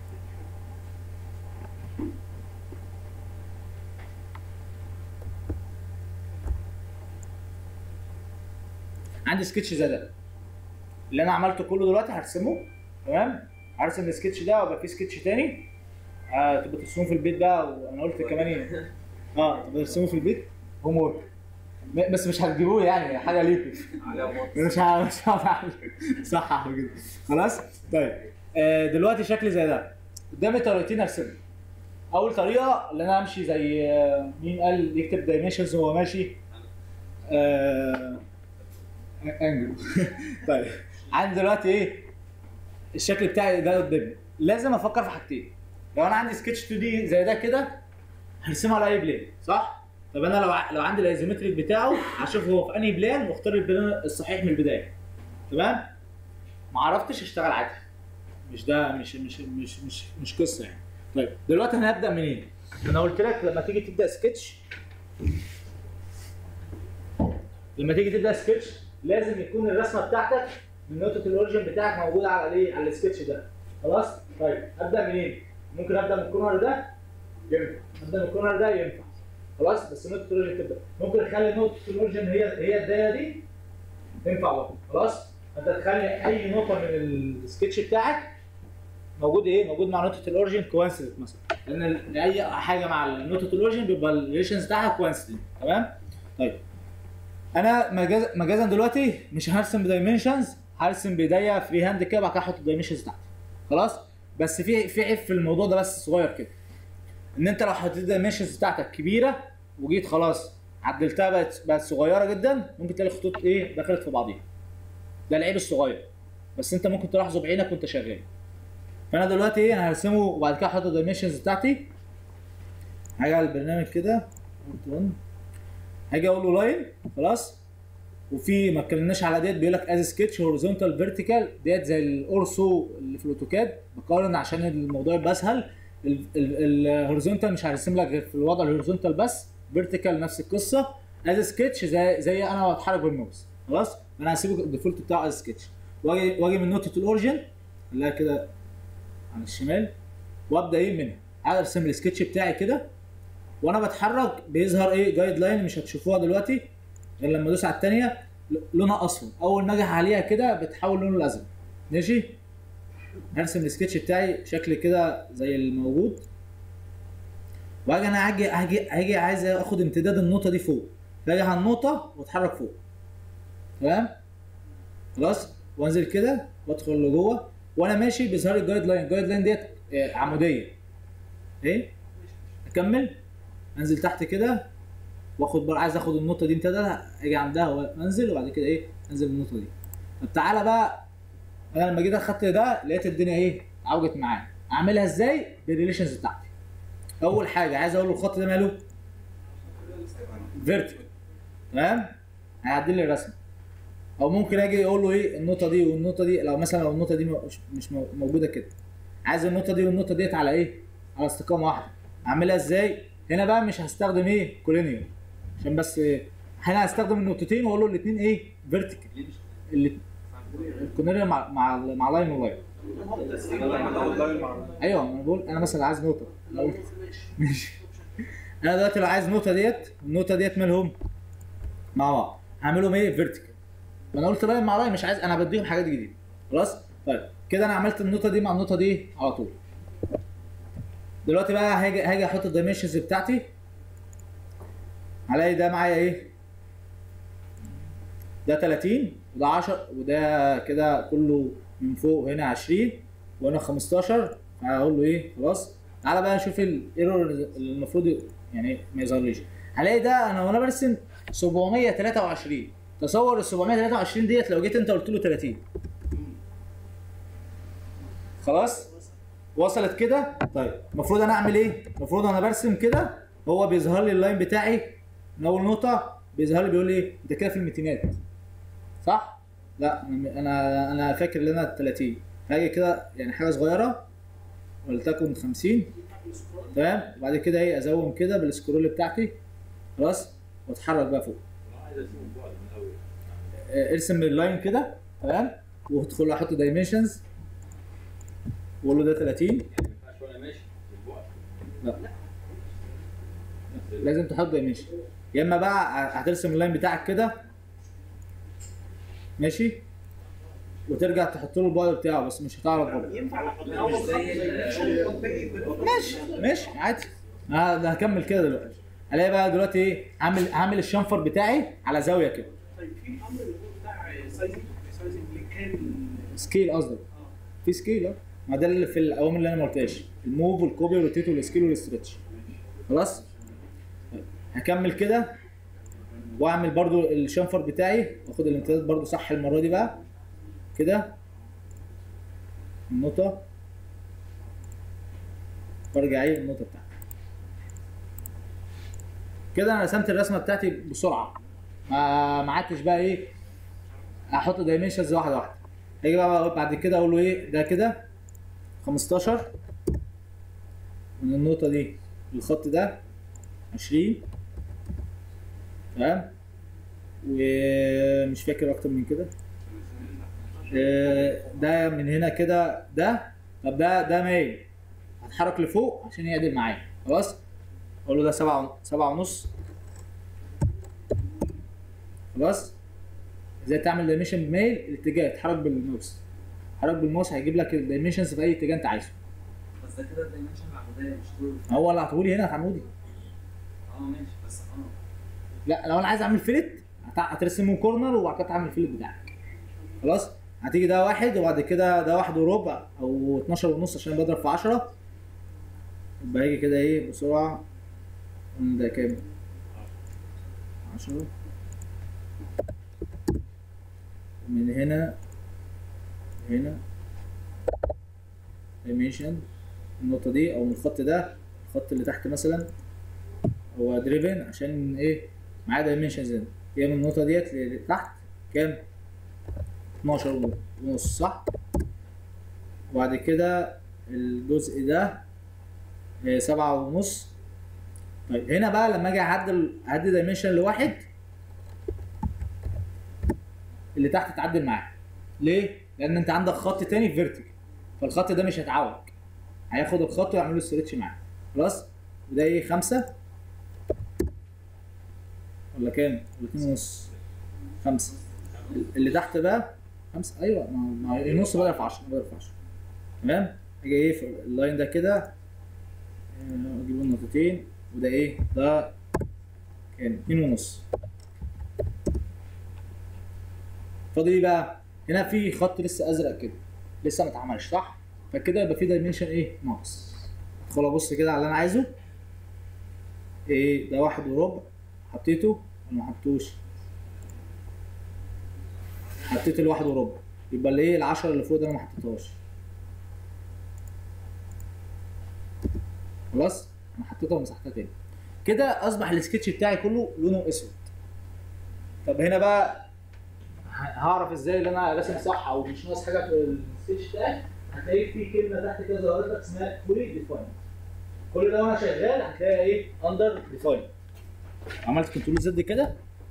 عندي سكتش زي ده اللي انا عملته كله دلوقتي هرسمه تمام هرسم السكتش ده ويبقى في سكتش تاني آه تبقى ترسموه في البيت بقى وانا قلت كمان إيه؟ اه تبقى ترسموه في البيت هوم ورك م- بس مش هتجيبوه يعني حاجه ليكم مش ه- مش هعمل صح على كده خلاص طيب آه دلوقتي شكل زي ده قدامي طريقتين ارسمه اول طريقه اللي انا امشي زي آه، مين قال يكتب دايمنشنز وهو ماشي آه انجل طيب عندي دلوقتي ايه الشكل بتاعي ده قدامي لازم افكر في حاجتين لو انا عندي سكتش 2 دي زي ده كده هرسمه على اي بلان صح طب انا لو ع- لو عندي الايزومتريك بتاعه هشوف هو في انهي بلان واختار البلان الصحيح من البدايه تمام ما عرفتش اشتغل عادي مش ده مش مش مش مش مش قصه يعني طيب دلوقتي هنبدا منين انا قلت لك لما تيجي تبدا سكتش لما تيجي تبدا سكتش لازم يكون الرسمه بتاعتك من نقطه الاوريجن بتاعك موجوده على الايه على السكتش ده خلاص طيب ابدا منين ممكن ابدا من الكورنر ده ينفع ابدا من الكورنر ده ينفع خلاص بس نقطه الاوريجن تبدا ممكن اخلي نقطه الاوريجن هي هي الدايره دي تنفع برضه خلاص انت تخلي اي نقطه من السكتش بتاعك موجود ايه موجود مع نقطه الاوريجن كوانسيدنت مثلا لان ال- اي حاجه مع نقطه الاوريجن بيبقى الريليشنز بتاعها كوانسيدنت تمام طيب انا مجاز مجازا دلوقتي مش هرسم بدايمنشنز هرسم بايديا فري هاند كده وبعد كده احط الدايمنشنز بتاعتي خلاص بس في في عيب في الموضوع ده بس صغير كده ان انت لو حطيت الدايمنشنز بتاعتك كبيره وجيت خلاص عدلتها بقت بقت صغيره جدا ممكن تلاقي الخطوط ايه دخلت في بعضيها ده العيب الصغير بس انت ممكن تلاحظه بعينك وانت شغال فانا دلوقتي ايه انا هرسمه وبعد كده احط الدايمنشنز بتاعتي هاجي على البرنامج كده Alt one. هاجي اقول له لاين خلاص وفي ما اتكلمناش على ديت بيقول لك از سكتش هوريزونتال فيرتيكال ديت زي الاورسو اللي في الاوتوكاد بقارن عشان الموضوع يبقى اسهل الهوريزونتال مش هرسم لك غير في الوضع الهوريزونتال بس فيرتيكال نفس القصه از سكتش زي زي انا بتحرك بالماوس خلاص انا هسيبه الديفولت بتاعه از سكتش واجي واجي من نقطه الاوريجن اللي كده على الشمال وابدا ايه منها عايز ارسم السكتش بتاعي كده وانا بتحرك بيظهر ايه جايد لاين مش هتشوفوها دلوقتي غير لما ادوس على الثانيه لونها اصفر اول ما اجي عليها كده بتحول لونه الازرق ماشي هرسم السكتش بتاعي شكل كده زي الموجود واجي انا هاجي هاجي هاجي عايز اخد امتداد النقطه دي فوق فاجي على النقطه واتحرك فوق تمام خلاص وانزل كده وادخل لجوه وانا ماشي بيظهر لي الجايد لاين الجايد لاين ديت آه، عموديه ايه اكمل انزل تحت كده واخد بقى عايز اخد النقطه دي امتداد اجي عندها وانزل وبعد كده ايه انزل النقطه دي طب تعالى بقى انا لما جيت اخدت ده لقيت الدنيا ايه عوجت معايا اعملها ازاي بالريليشنز بتاعتي اول حاجه عايز اقول له الخط ده ماله فيرتيكال تمام هيعدل لي الرسمه او ممكن اجي اقول له ايه النقطه دي والنقطه دي لو مثلا لو النقطه دي مش- مش مو- موجوده كده عايز النقطه دي والنقطه ديت على ايه على استقامه واحده اعملها ازاي هنا بقى مش هستخدم ايه كولينيوم عشان بس إيه؟ هنا هستخدم النقطتين واقول له الاثنين ايه فيرتيكال اللي الكولينيوم مع مع مع لاين ولاين ايوه انا بقول انا مثلا عايز نقطه أنا قلت ماشي انا دلوقتي لو عايز النقطه ديت النقطه ديت مالهم مع بعض هعملهم ايه فيرتيكال ما انا قلت لاين مع لاين مش عايز انا بديهم حاجات جديده خلاص طيب كده انا عملت النقطه دي مع النقطه دي على طول دلوقتي بقى هاجي هاجي احط الدايمنشنز بتاعتي هلاقي ده معايا ايه ده 30 وده 10 وده كده كله من فوق هنا 20 وهنا 15 هقول له ايه خلاص تعالى بقى نشوف الايرور اللي المفروض ي- يعني ما يظهرليش هلاقي ده انا وانا برسم 723 تصور ال 723 ديت لو جيت انت قلت له 30 خلاص وصلت كده طيب المفروض انا اعمل ايه المفروض انا برسم كده هو بيظهر لي اللاين بتاعي من اول نقطه بيظهر لي بيقول لي ايه انت كده في الميتينات صح لا انا انا انا فاكر ان انا 30 هاجي كده يعني حاجه صغيره ولتكن 50 تمام وبعد كده ايه ازوم كده بالسكرول بتاعتي خلاص واتحرك بقى فوق آه، ارسم اللاين كده تمام وادخل احط دايمنشنز وقول له ده 30 يعني ما ينفعش وانا ماشي بالبعد لازم تحط دايمنشن يا اما بقى هترسم اللاين بتاعك كده ماشي وترجع تحط له البعد بتاعه بس مش هتعرف برضه ينفع احط اول خط دايمنشن وخط باقي بالخط ماشي ماشي عادي آه ده هكمل كده دلوقتي الاقي بقى دلوقتي ايه عامل عامل الشنفر بتاعي على زاويه كده طيب في الامر اللي هو بتاع سايزنج سايزنج لكام سكيل قصدك في سكيل اه ما ده اللي في الاوامر اللي انا ما قلتهاش الموف والكوبي والروتيت والسكيل والاسترتش خلاص طيب، هكمل كده واعمل برضو الشنفر بتاعي واخد الامتداد برضو صح المره دي بقى كده النقطه وارجع ايه النقطه بتاعتي كده انا رسمت الرسمه بتاعتي بسرعه ما ما عدتش بقى ايه احط دايمنشنز واحده واحده هاجي بقى بعد كده اقول له ايه ده كده 15 من النقطة دي للخط ده 20 تمام ومش فاكر اكتر من كده آه، ده من هنا كده ده طب ده ده مايل هتحرك لفوق عشان يعدل معايا خلاص اقول له ده سبعة سبعة ونص خلاص ازاي تعمل دايمنشن بميل الاتجاه اتحرك بالماوس اتحرك بالماوس هيجيب لك الدايمنشنز في اي اتجاه انت عايزه بس ده كده الدايمنشن العموديه مش طول هو اللي هتقولي هنا في عمودي اه ماشي بس اه لا لو انا عايز اعمل فيلت هت- هترسمه كورنر وبعد كده تعمل الفيلت بتاعك خلاص هتيجي ده واحد وبعد كده ده واحد وربع او 12 ونص عشان بضرب في 10 يبقى هيجي كده ايه بسرعه قلنا ده كام 10 من هنا هنا دايمنشن النقطة دي أو من الخط ده الخط اللي تحت مثلا هو دريفن عشان ايه معاه دايمنشنز هنا هي من النقطة ديت لتحت كام؟ 12 ونص صح؟ وبعد كده الجزء ده آه، سبعة ونص طيب هنا بقى لما اجي اعدل اعدي دايمنشن لواحد اللي تحت تعدل معاه ليه؟ لان انت عندك خط تاني فيرتيكال فالخط ده مش هيتعوج هياخد الخط ويعمل له ستريتش معاه خلاص وده ايه خمسة ولا كام؟ ولا اتنين ونص خمسة اللي تحت بقى خمسة ايوه ما ما النص بدل في 10 بدل في 10 تمام؟ اجي ايه في اللاين ده كده آه، اجيب النقطتين وده ايه؟ ده كام؟ اتنين ونص فاضل ايه بقى؟ هنا في خط لسه ازرق كده لسه ما اتعملش صح؟ فكده يبقى في دايمنشن ايه؟ ناقص ادخل ابص كده على اللي انا عايزه ايه ده واحد وربع حطيته ولا ما حطيتوش؟ حطيت الواحد وربع يبقى اللي ايه العشرة اللي فوق ده انا ما حطيتهاش خلاص انا حطيتها ومسحتها تاني كده اصبح السكتش بتاعي كله لونه اسود طب هنا بقى ه- هعرف ازاي ان انا راسم صح او مش ناقص حاجه في السكتش بتاعي هتلاقي في كلمه تحت كده ظهرت لك اسمها فولي ديفاين كل ده وانا شغال هتلاقي ايه اندر ديفاين عملت كنترول زد كده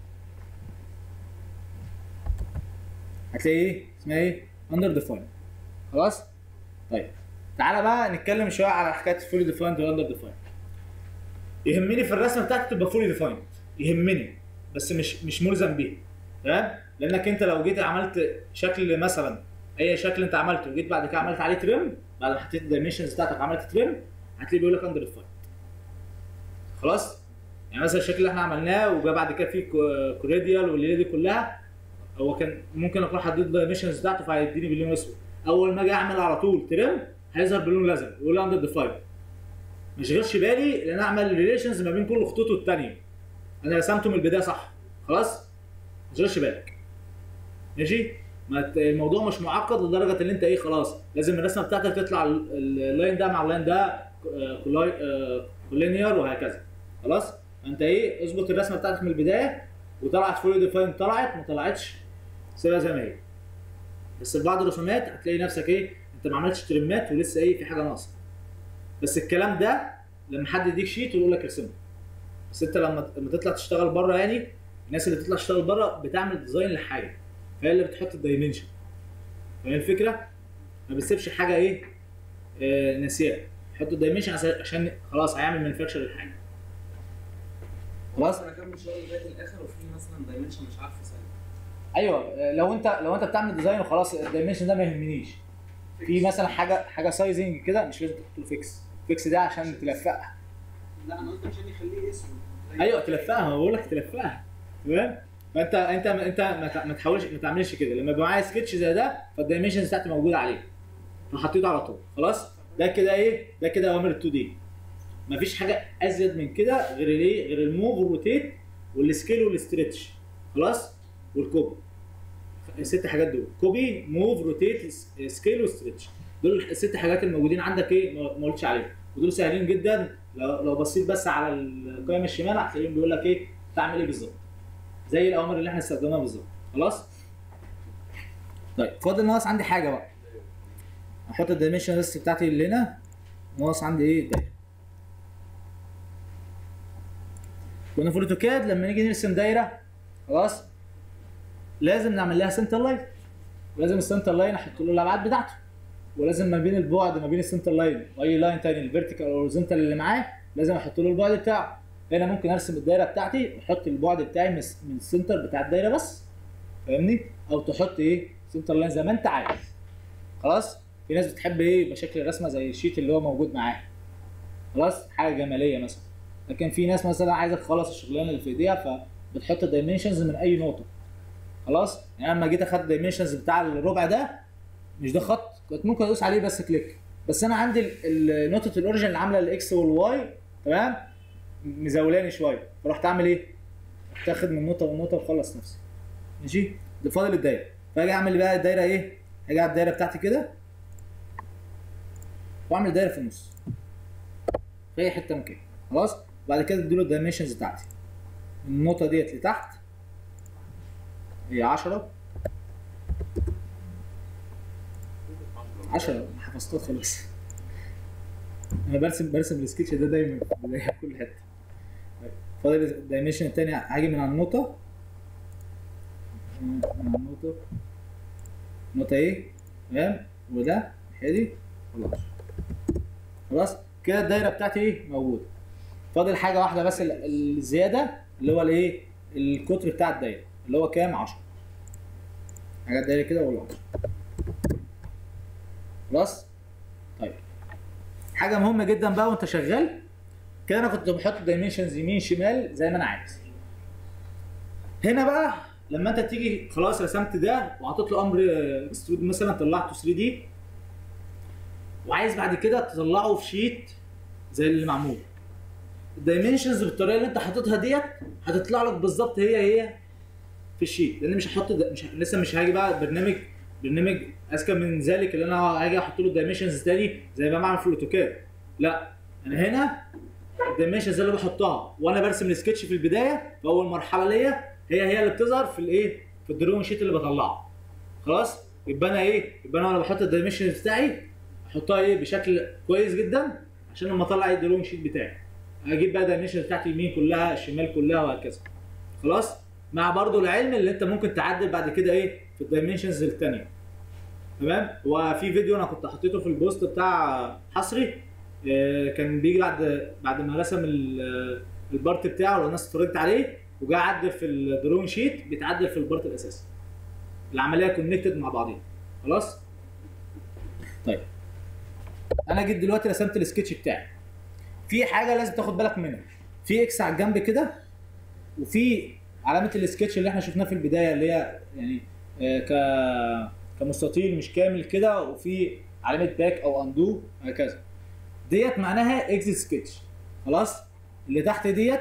هتلاقي ايه اسمها ايه اندر ديفاين خلاص طيب تعالى بقى نتكلم شويه على حكايه الفولي ديفايند والاندر ديفايند يهمني في الرسمه بتاعتك تبقى فولي ديفايند يهمني بس مش مش ملزم بيها تمام لانك انت لو جيت عملت شكل مثلا اي شكل انت عملته وجيت بعد كده عملت عليه تريم بعد ما حطيت الدايمنشنز بتاعتك عملت تريم هتلاقيه بيقول لك اندر ديفايند خلاص يعني مثلا الشكل اللي احنا عملناه وجا بعد كده فيه كو- كوريديال والليله دي كلها هو كان ممكن اكون حددت الدايمنشنز بتاعته فهيديني باللون اسود اول ما اجي اعمل على طول تريم هيظهر باللون الازرق يقول اندر ديفايند ما يشغلش بالي لان انا اعمل ريليشنز ما بين كل خطوط والتانيه انا رسمته من البدايه صح خلاص ما تشغلش بالك ماشي ما ت- الموضوع مش معقد لدرجه ان انت ايه خلاص لازم الرسمه بتاعتك تطلع ال- ال- اللاين ده مع اللاين ده كولينير وهكذا خلاص انت ايه اظبط الرسمه بتاعتك من البدايه وطلعت فولي ديفاين طلعت ما طلعتش سيبها زي ما هي بس في بعض الرسومات هتلاقي نفسك ايه انت ما عملتش ترمات ولسه ايه في حاجه ناقصه بس الكلام ده لما حد يديك شيت ويقول لك ارسمه بس انت لما لما تطلع تشتغل بره يعني الناس اللي بتطلع تشتغل بره بتعمل ديزاين لحاجه فهي اللي بتحط الدايمنشن فاهم الفكره؟ ما بتسيبش حاجه ايه آه ناسيها يحط الدايمنشن عشان خلاص هيعمل مانيفاكتشر للحاجه خلاص انا اكمل شغل لغايه الاخر وفي مثلا دايمنشن مش عارف اسال ايوه آه، لو انت لو انت بتعمل ديزاين وخلاص الدايمنشن ده ما يهمنيش في مثلا حاجه حاجه سايزنج كده مش لازم تحط له فيكس فيكس ده عشان تلفقها لا انا قلت عشان يخليه اسود ايوه تلفقها ما بقول لك تلفقها تمام فانت انت انت ما ت- ما تحاولش ما تعملش كده لما يبقى معايا سكتش زي ده فالدايمنشنز بتاعتي موجوده عليه فحطيته على طول خلاص ده كده ايه ده كده اوامر ال 2 دي مفيش حاجه ازيد من كده غير الايه غير الموف والروتيت والسكيل والاسترتش خلاص والكوبي الست حاجات دول كوبي موف روتيت سكيل وستريتش دول الست حاجات الموجودين عندك ايه ما ما قلتش عليهم ودول سهلين جدا لو لو بصيت بس على القائمه الشمال هتلاقيهم بيقول لك ايه تعمل ايه بالظبط زي الاوامر اللي احنا استخدمناها بالظبط خلاص طيب فاضل ناقص عندي حاجه بقى احط الدايمنشن ليست بتاعتي اللي هنا ناقص عندي ايه دايره كنا في الاوتوكاد لما نيجي نرسم دايره خلاص لازم نعمل لها سنتر لاين ولازم السنتر لاين احط له الابعاد بتاعته ولازم ما بين البعد ما بين السنتر لاين واي لاين تاني الفيرتيكال او الهوريزونتال اللي معاه لازم احط له البعد بتاعه هنا ممكن ارسم الدايره بتاعتي واحط البعد بتاعي من الس- من السنتر بتاع الدايره بس فاهمني او تحط ايه سنتر لاين زي ما انت عايز خلاص في ناس بتحب ايه يبقى شكل الرسمه زي الشيت اللي هو موجود معاه خلاص حاجه جماليه مثلا لكن في ناس مثلا عايزه تخلص الشغلانه اللي في ايديها فبتحط الدايمنشنز من اي نقطه خلاص يعني لما جيت اخدت الدايمنشنز بتاع الربع ده مش ده خط كنت ممكن ادوس عليه بس كليك بس انا عندي ال- ال- نقطه الاوريجن اللي عامله الاكس والواي تمام مزولاني شويه فرحت اعمل ايه؟ رحت اخد من نقطه لنقطه واخلص نفسي ماشي ده فاضل الدايره فاجي اعمل بقى الدايره ايه؟ اجي على الدايره بتاعتي كده واعمل دايره في النص في اي حته مكان خلاص بعد كده اديله الدايمنشنز بتاعتي من النقطه ديت لتحت هي 10 10 حفظتها خلاص انا برسم برسم السكتش ده دايما في البداية في كل حته طيب، فاضل الدايمنشن التاني هاجي من على النقطه من على النقطه نقطه ايه تمام وده هادي خلاص خلاص كده الدايره بتاعتي ايه موجوده فاضل حاجه واحده بس ال- الزياده اللي هو الايه القطر بتاع الدايره اللي هو كام 10 حاجات دايره كده ولا 10 خلاص طيب حاجه مهمه جدا بقى وانت شغال كده انا كنت بحط دايمنشنز يمين شمال زي ما انا عايز هنا بقى لما انت تيجي خلاص رسمت ده وحطيت له امر اكسترود مثلا طلعته 3 دي وعايز بعد كده تطلعه في شيت زي اللي معمول الدايمنشنز بالطريقه اللي انت حاططها ديت هتطلع لك بالظبط هي هي في الشيت لان مش هحط ده مش ه- لسه مش هاجي بقى برنامج برنامج اذكى من ذلك اللي انا هاجي احط له الدايمنشنز تاني زي ما بعمل في الاوتوكاد لا انا هنا الدايمنشنز اللي بحطها وانا برسم السكتش في البدايه في اول مرحله ليا هي هي اللي بتظهر في الايه في الدروينج شيت اللي بطلعه خلاص يبقى انا ايه يبقى انا وانا بحط الدايمنشنز بتاعي احطها ايه بشكل كويس جدا عشان لما اطلع الدروينج شيت بتاعي اجيب بقى الدايمنشنز بتاعتي اليمين كلها الشمال كلها وهكذا خلاص مع برضو العلم اللي انت ممكن تعدل بعد كده ايه في الدايمنشنز الثانيه تمام وفي فيديو انا كنت حطيته في البوست بتاع حصري آه، كان بيجي بعد بعد ما رسم ال- البارت بتاعه لو الناس اتفرجت عليه وجا عدل في الدرون شيت بيتعدل في البارت الاساسي العمليه كونكتد مع بعضيها خلاص طيب انا جيت دلوقتي رسمت السكتش بتاعي في حاجه لازم تاخد بالك منها في اكس على الجنب كده وفي علامه السكتش اللي احنا شفناه في البدايه اللي هي يعني آه، ك كمستطيل مش كامل كده وفي علامه باك او اندو هكذا ديت معناها اكزيت سكتش خلاص اللي تحت ديت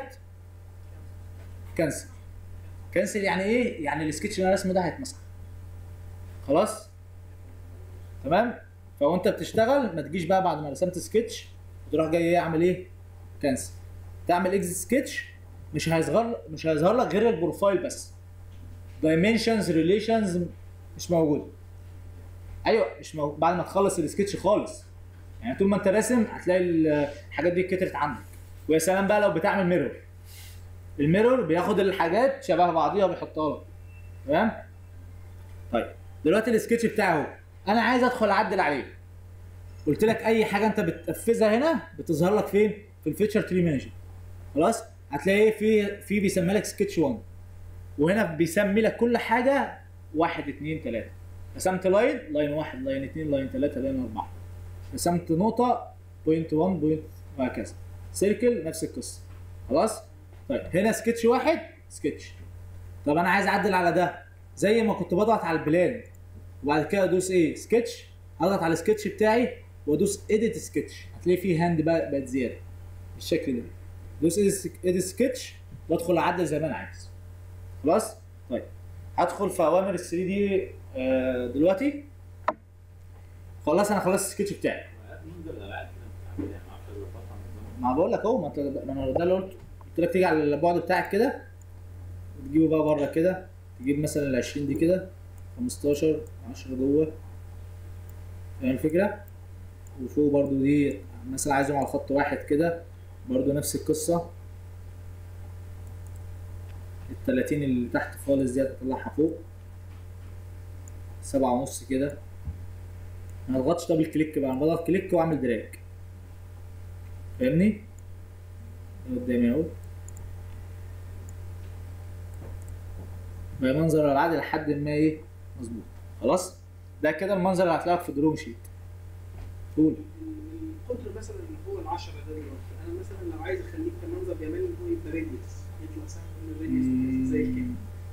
كنسل كنسل يعني ايه يعني السكتش اللي انا رسمه ده هيتمسح خلاص تمام فوانت بتشتغل ما تجيش بقى بعد ما رسمت سكتش تروح جاي ايه اعمل ايه كنسل تعمل اكزيت سكتش مش هيظهر مش هيظهر لك غير البروفايل بس دايمنشنز ريليشنز مش موجوده ايوه مش موجود بعد ما تخلص السكتش خالص يعني طول ما انت راسم هتلاقي ال- الحاجات دي كترت عندك ويا سلام بقى لو بتعمل ميرور الميرور بياخد الحاجات شبه بعضيها وبيحطها لك تمام طيب دلوقتي السكتش بتاعي اهو انا عايز ادخل اعدل عليه قلت لك اي حاجه انت بتنفذها هنا بتظهر لك فين في الفيتشر تري مانجر خلاص هتلاقي في في بيسمى لك سكتش 1 وهنا بيسمي لك كل حاجه 1 2 3 رسمت لاين لاين 1 لاين 2 لاين 3 لاين 4 رسمت نقطه بوينت 1 بوينت وهكذا سيركل نفس القصه خلاص طيب هنا سكتش واحد سكتش طب انا عايز اعدل على ده زي ما كنت بضغط على البلان وبعد كده ادوس ايه سكتش اضغط على السكتش بتاعي وادوس اديت سكتش هتلاقي فيه هاند بقى بقت زياده بالشكل ده دوس اديت سكتش وادخل اعدل زي ما انا عايز خلاص طيب هدخل في اوامر ال 3 دي آه، دلوقتي خلاص انا خلصت السكتش بتاعي منظر الالعاب كده بتعمل يعني ما اعرفش لو فتحه من ما بقول لك اهو ما انت ما انا ده اللي قلت قلت لك تيجي على البعد بتاعك كده وتجيبه بقى بره كده تجيب مثلا ال 20 دي كده 15 10 جوه فاهم الفكره وفوق برضو دي مثلا عايزهم على خط واحد كده برضو نفس القصه ال 30 اللي تحت خالص دي هتطلعها فوق سبعة ونص كده ما اضغطش دبل كليك بقى انا بضغط كليك واعمل دراج فاهمني؟ ده قدامي اهو بقى منظر العادي لحد ما ايه مظبوط خلاص ده كده المنظر اللي هتلاقيه في دروم شيت قول القطر مثلا اللي هو ال 10 ده دلوقتي انا مثلا لو عايز اخليه كمنظر جمالي ان هو يبقى راديوس يطلع سهم من الراديوس زي كده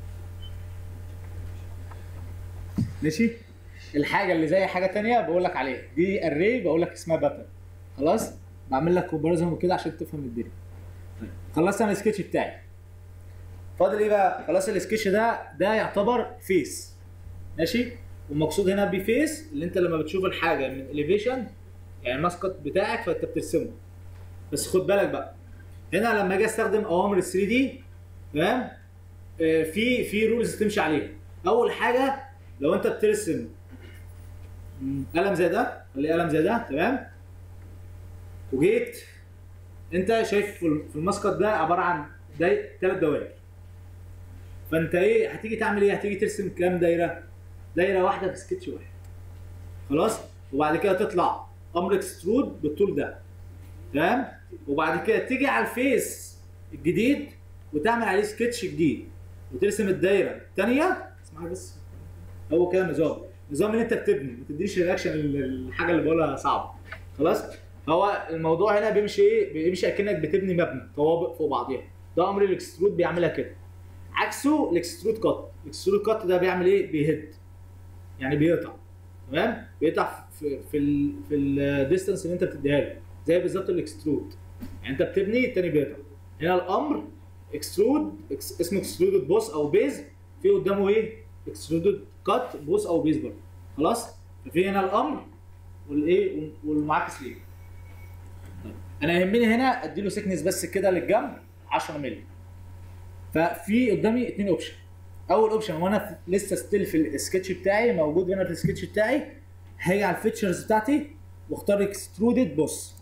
ماشي الحاجه اللي زي حاجه تانية بقول لك عليها دي اري بقول لك اسمها باترن خلاص بعمل لك كومباريزون وكده عشان تفهم الدنيا طيب خلصت انا السكتش بتاعي فاضل ايه بقى خلاص السكتش ده ده يعتبر فيس ماشي والمقصود هنا بفيس اللي انت لما بتشوف الحاجه من اليفيشن يعني الماسكت بتاعك فانت بترسمه بس خد بالك بقى هنا لما اجي استخدم اوامر ال 3 دي تمام آه، في في رولز تمشي عليها اول حاجه لو انت بترسم مم، قلم زي ده خليه قلم زي ده تمام وجيت انت شايف في ال- في المسقط ده عباره عن داي ثلاث دوائر فانت ايه هتيجي تعمل ايه هتيجي ترسم كام دايره دايره واحده في سكتش واحد خلاص وبعد كده تطلع امر اكسترود بالطول ده تمام وبعد كده تيجي على الفيس الجديد وتعمل عليه سكتش جديد وترسم الدايره الثانيه اسمعها بس هو كده نظام نظام ان انت بتبني ما تديش رياكشن للحاجه اللي بقولها صعبه خلاص هو الموضوع هنا بيمشي ايه بيمشي اكنك بتبني مبنى طوابق فوق بعضيها ده امر الاكسترود بيعملها كده عكسه الاكسترود كات الاكسترود كات ده بيعمل ايه بيهد يعني بيقطع تمام بيقطع في في ال في الديستانس اللي انت بتديها له زي بالظبط الاكسترود يعني انت بتبني التاني بيقطع هنا الامر اكسترود اكس اسمه اكسترودد بوس او بيز في قدامه ايه اكسترودد كات بوس او بيز برضه خلاص ففي هنا الامر والايه والمعاكس ليه طيب. انا يهمني هنا اديله سكنس بس كده للجنب 10 مللي ففي قدامي اتنين اوبشن اول اوبشن وانا في- لسه ستيل في السكتش بتاعي موجود هنا في السكتش بتاعي هاجي على الفيتشرز بتاعتي واختار اكسترودد بوس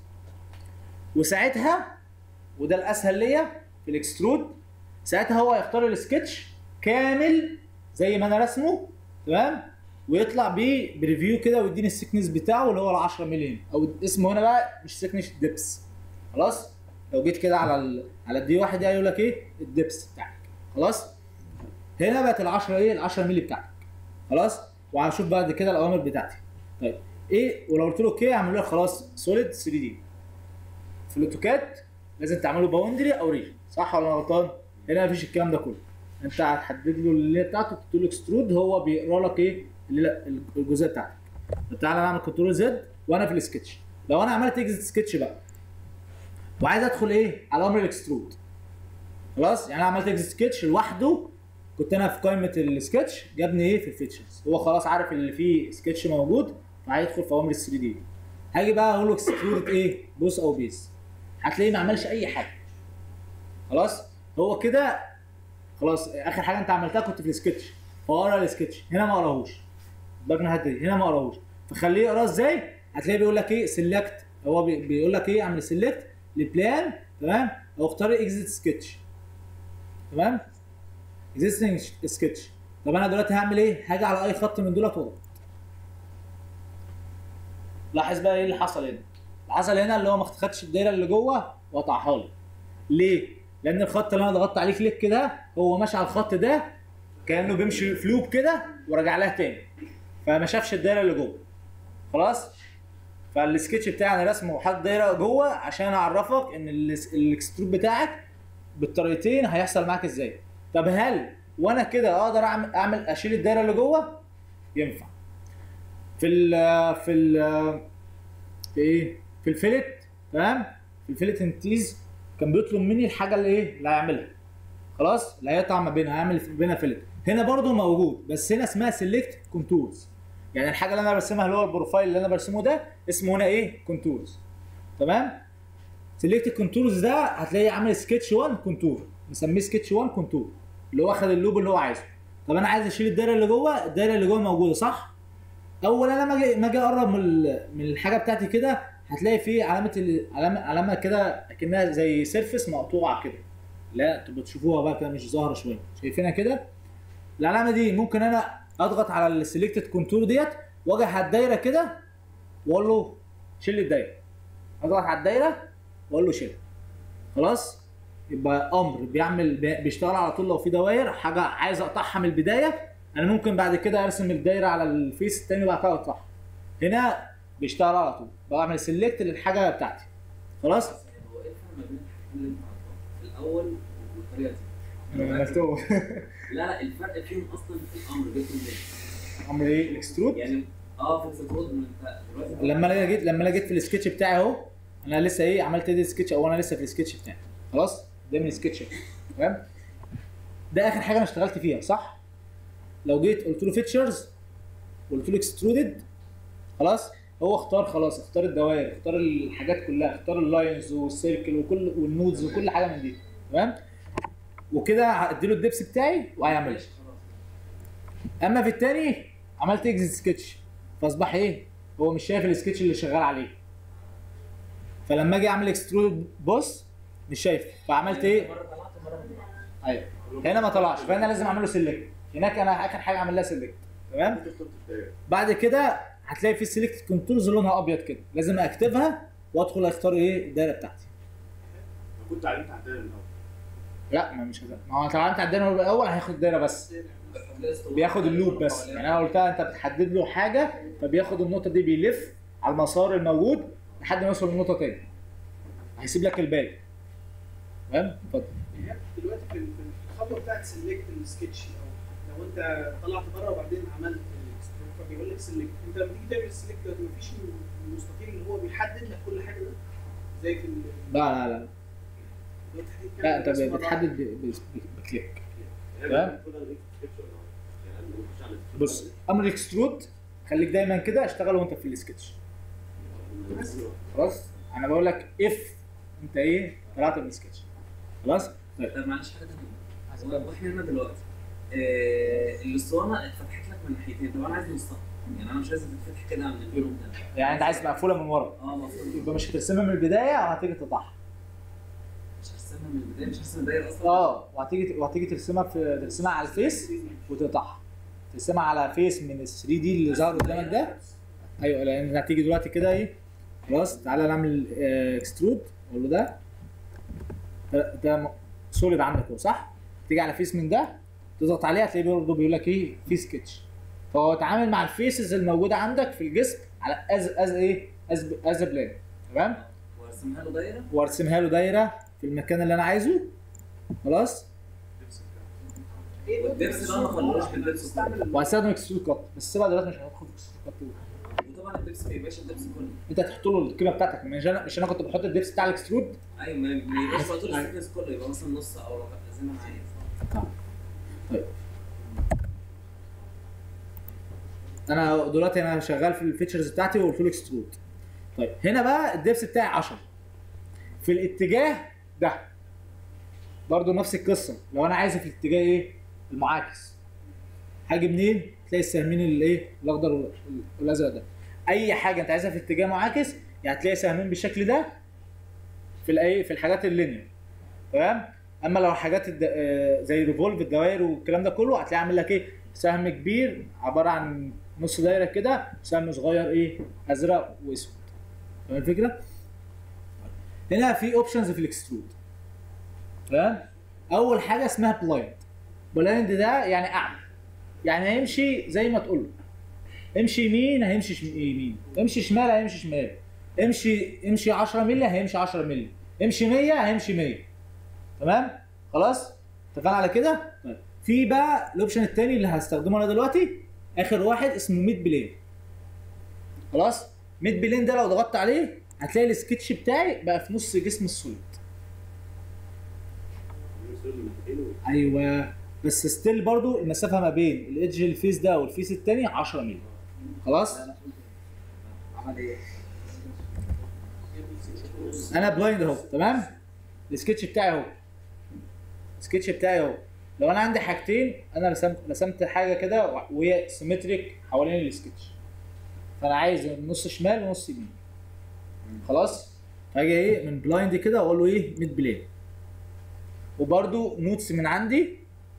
وساعتها وده الاسهل ليا في الاكسترود ساعتها هو هيختار السكتش كامل زي ما انا رسمه تمام ويطلع بيه بريفيو كده ويديني السكنس بتاعه اللي هو ال 10 مللي او اسمه هنا بقى مش سكنس ديبس خلاص لو جيت كده على ال... على الدي واحد ده يقول لك ايه الدبس بتاعك خلاص هنا بقت ال 10 ايه ال 10 مللي بتاعتك خلاص وهشوف بعد كده الاوامر بتاعتي طيب ايه ولو قلت له اوكي هعمل لك خلاص سوليد 3 دي في الاوتوكاد لازم تعمله باوندري او ريجن صح ولا انا غلطان؟ هنا مفيش الكلام ده كله انت هتحدد له اللي بتاعته تقول له اكسترود هو بيقرا لك ايه اللي لا الجزء بتاعتك طب تعالى نعمل كنترول زد وانا في السكتش لو انا عملت اكزيت سكتش بقى وعايز ادخل ايه على امر الاكسترود خلاص يعني انا عملت اكزيت سكتش لوحده كنت انا في قائمه السكتش جابني ايه في الفيتشرز هو خلاص عارف اللي فيه سكتش موجود فهيدخل في اوامر ال 3 دي هاجي بقى اقول له اكسترود ايه بوس او بيز هتلاقيه ما عملش اي حاجه خلاص هو كده خلاص اخر حاجه انت عملتها كنت في السكتش فقرا السكتش هنا ما قراهوش بالك من الحته دي هنا ما قراهوش فخليه يقراه ازاي هتلاقيه بيقول لك ايه سيلكت هو بي- بيقول لك ايه اعمل سيلكت لبلان تمام او اختار اكزيت سكتش تمام اكزيستنج سكتش طب انا دلوقتي هعمل ايه هاجي على اي خط من دولت واضغط لاحظ بقى ايه اللي حصل هنا اللي حصل هنا اللي هو ما خدش الدايره اللي جوه وقطعها لي ليه لان الخط اللي انا ضغطت عليه كليك ده هو ماشي على الخط ده كانه بيمشي في لوب كده ورجع لها تاني فما شافش الدايره اللي جوه خلاص فالسكتش بتاعي انا رسمه وحاطط دايره جوه عشان اعرفك ان الاس- الاكسترود بتاعك بالطريقتين هيحصل معاك ازاي طب هل وانا كده اقدر اعمل اعمل اشيل الدايره اللي جوه ينفع في ال في ال في ايه في الفيلت تمام في الفيلت انتيز كان بيطلب مني الحاجه اللي ايه اللي هيعملها خلاص اللي هيقطع ما بينها هيعمل بينها فيلت هنا برضو موجود بس هنا اسمها سيلكت كونتورز يعني الحاجه اللي انا برسمها اللي هو البروفايل اللي انا برسمه ده اسمه هنا ايه كونتورز تمام سيلكت كونتورز ده هتلاقيه عامل سكتش 1 كونتور مسميه سكتش 1 كونتور اللي هو خد اللوب اللي هو عايزه طب انا عايز اشيل الدايره اللي جوه الدايره اللي جوه موجوده صح اول انا ما اجي ما اجي اقرب من ال- من الحاجه بتاعتي كده هتلاقي فيه علامه ال- علامه علامه كده اكنها زي سيرفس مقطوعه كده لا انتوا بتشوفوها بقى كده مش ظاهره شويه شايفينها كده العلامه دي ممكن انا اضغط على السيلكتد كونتور ديت واجي على الدايره كده واقول له شيل لي الدايره اضغط على الدايره واقول له شيل خلاص يبقى امر بيعمل بي- بيشتغل على طول لو في دوائر حاجه عايز اقطعها من البدايه انا ممكن بعد كده ارسم الدايره على الفيس التاني وبعد كده اقطعها هنا بيشتغل على طول بعمل سيلكت للحاجه بتاعتي خلاص هو ايه الفرق ما بين الحاجتين اللي انت عرفتهم؟ في الاول والطريقه دي مكتوب لا لا الفرق فيهم اصلا في الامر جبته منين؟ امر ايه الاكسترود يعني اه في الاكسترود من انت دلوقتي لما انا جيت لما انا جيت في السكتش بتاعي اهو انا لسه ايه عملت ايه السكتش او انا لسه في السكتش بتاعي خلاص ده من السكتش تمام ده اخر حاجه انا اشتغلت فيها صح لو جيت قلت له فيتشرز قلت له اكسترودد خلاص هو اختار خلاص اختار الدوائر اختار الحاجات كلها اختار اللاينز والسيركل وكل والنودز وكل حاجه من دي تمام وكده هديله الدبس بتاعي وهيعمل ماشي خلاص اما في التاني عملت اكزيت سكتش فاصبح ايه هو مش شايف السكتش اللي شغال عليه فلما اجي اعمل اكسترود بوس مش شايف فعملت ايه مره طلعت مره ما طلعتش ايوه هنا ما طلعش فانا لازم اعمل له سيلكت هناك انا اخر حاجه اعمل لها سيلكت تمام انت اخترت الدايره بعد كده هتلاقي في سيلكت كنترولز لونها ابيض كده لازم اكتبها وادخل اختار ايه الدايره بتاعتي انا كنت علمت على الدايره من الاول لا ما مش هزق. ما هو طبعا انت الدايره الاول هياخد الدايره بس بياخد اللوب بس يعني انا قلتها انت بتحدد له حاجه فبياخد النقطه دي بيلف على المسار الموجود لحد ما يوصل للنقطه تاني هيسيب لك الباقي تمام اتفضل هي دلوقتي في في الخطوه بتاعت سيلكت السكتش او لو انت طلعت بره وبعدين عملت الاكستروك فبيقول لك سيلكت انت لما تيجي تعمل السيلكت دلوقتي مفيش المستطيل اللي هو بيحدد لك كل حاجه ده زي في ال- لا لا لا دلوقتي إحنا بنتكلم لا انت بس مرة بتحدد ب- ب- بكليك تمام. يعني المفروض انا سكتش ولا يعني انا بخش على السكتش. بص امر الاكسترود خليك دايما كده اشتغل وانت في السكتش خلاص انا بقول لك اف انت ايه طلعت من السكتش خلاص طيب طب معلش حاجه تانيه هو واحنا هنا دلوقتي آه الاسطوانه اتفتحت لك من ناحيتين طب انا عايز نصها يعني انا مش عايز تتفتح كده من الجنوب ده يعني انت عايز مقفوله من ورا اه المفروض يبقى مش هترسمها من البدايه او هتيجي تقطعها مش هرسمها من البدايه مش هرسم دايره اصلا اه وهتيجي وهتيجي ترسمها في ترسمها على الفيس وتقطعها ترسمها على فيس من ال 3 دي اللي ظهر قدامك ده ايوه لان هتيجي دلوقتي كده ايه خلاص تعالى نعمل اكسترود اقول له ده ده, ده سوليد عندك اهو صح؟ تيجي على فيس من ده تضغط عليه هتلاقيه برضه بيقول لك ايه في سكتش فهو اتعامل مع الفيسز الموجوده عندك في الجسم على از از ايه از از بلان تمام؟ وارسمها له دايره وارسمها له دايره في المكان اللي انا عايزه خلاص ايه دول والدبس بقى ما خلوش بالدبس استعمل وهستخدم اكسترود كات بس سيبها دلوقتي مش هندخل في اكسترود كات وطبعا الدبس ما يبقاش الدبس كله انت تحط له القيمه بتاعتك مش انا مش انا كنت بحط الدبس بتاع الاكسترود ايوه ما ما يبقاش بقى طول السيكنس كله يبقى مثلا نص او ربع زي ما انا عايز طيب انا دلوقتي انا شغال في الفيتشرز بتاعتي وقلت له اكسترود طيب هنا بقى الدبس بتاعي 10 في الاتجاه ده برضو نفس القصه لو انا عايزه في الاتجاه ايه المعاكس هاجي منين تلاقي السهمين الايه الاخضر وال- والازرق ده اي حاجه انت عايزها في اتجاه معاكس يعني هتلاقي سهمين بالشكل ده في الايه في الحاجات اللينير تمام اما لو حاجات الد... آه، زي ريفولف الدوائر والكلام ده كله هتلاقي عامل لك ايه سهم كبير عباره عن نص دايره كده سهم صغير ايه ازرق واسود فاهم الفكره؟ هنا في اوبشنز في الاكسترود تمام اول حاجه اسمها بلايند بلايند ده يعني اعمى يعني هيمشي زي ما تقول له امشي يمين هيمشي شم- يمين امشي شمال هيمشي شمال امشي امشي 10 مللي هيمشي 10 مللي امشي 100 هيمشي 100 تمام خلاص اتفقنا على كده طيب في بقى الاوبشن الثاني اللي هستخدمه انا دلوقتي اخر واحد اسمه ميد بلين خلاص ميد بلين ده لو ضغطت عليه هتلاقي السكتش بتاعي بقى في نص جسم السوليد ايوه بس ستيل برضو المسافه ما بين الايدج الفيس ده والفيس الثاني 10 مللي خلاص عمل ايه؟ انا بلايند اهو تمام السكتش بتاعي اهو السكتش بتاعي اهو لو انا عندي حاجتين انا رسمت رسمت حاجه كده وهي سيمتريك حوالين السكتش فانا عايز نص شمال ونص يمين خلاص هاجي ايه من بلايند كده واقول له ايه ميد بلين وبرده نوتس من عندي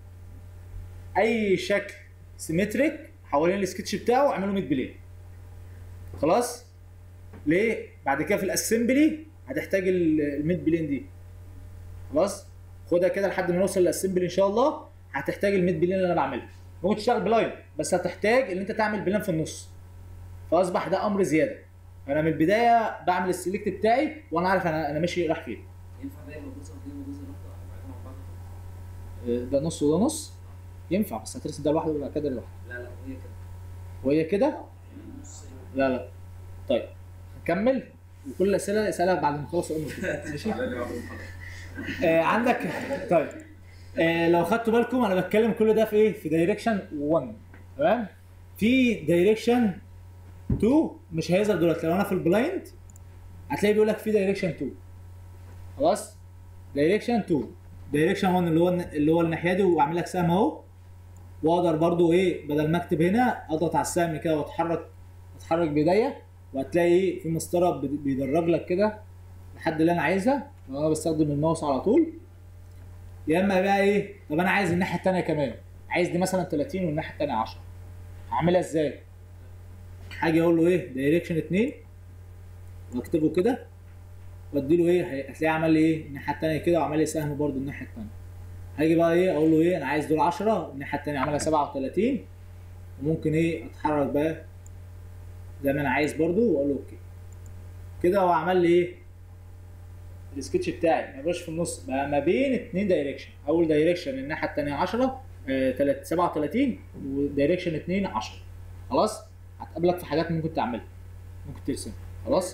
اي شكل سيمتريك حوالين السكتش بتاعه اعمله ميد بلين خلاص ليه بعد كده في الاسمبلي هتحتاج ال- الميد بلين دي خلاص خدها كده لحد ما نوصل للاسمبلي ان شاء الله هتحتاج الميد بلين اللي انا بعملها ممكن تشتغل بلاين بس هتحتاج ان انت تعمل بلان في النص فاصبح ده امر زياده انا من البدايه بعمل السلكت بتاعي وانا عارف انا انا ماشي رايح فين ينفع ده يبقى جزء واثنين وجزء لوحده بعدين مع بعض آه، ده نص وده نص ينفع بس هترسم ده لوحده وبعد كده ده لوحده لا لا وهي كده وهي كده لا لا طيب هكمل وكل الاسئله اسالها بعد ما نخلص الامر كده ماشي آه عندك طيب آه لو خدتوا بالكم انا بتكلم كل ده في ايه في دايركشن 1 تمام في دايركشن 2 مش هيظهر دلوقتي لو انا في البلايند هتلاقي بيقول لك في دايركشن 2 خلاص دايركشن 2 دايركشن 1 اللي هو اللي هو الناحيه دي واعمل لك سهم اهو واقدر برضو ايه بدل ما اكتب هنا اضغط على السهم كده واتحرك اتحرك بايديا وهتلاقي ايه في مسطره بي- بيدرج لك كده لحد اللي انا عايزها لو انا بستخدم الماوس على طول يا اما بقى ايه طب انا عايز الناحيه الثانيه كمان عايز دي مثلا 30 والناحيه الثانيه 10 هعملها ازاي هاجي اقول له ايه دايركشن 2 واكتبه كده وادي له ايه هي- هتلاقيه عمل لي ايه الناحيه الثانيه كده وعمل لي سهم برده الناحيه الثانيه هاجي بقى ايه اقول له ايه انا عايز دول 10 الناحيه الثانيه عملها 37 وممكن ايه اتحرك بقى زي ما انا عايز برضو واقول له اوكي كده هو عمل لي ايه السكتش بتاعي ما يبقاش في النص بقى ما بين اتنين دايركشن اول دايركشن الناحيه الثانيه 10 آه تلات- 37 ودايركشن 2 10 خلاص هتقابلك في حاجات ممكن تعملها ممكن ترسم خلاص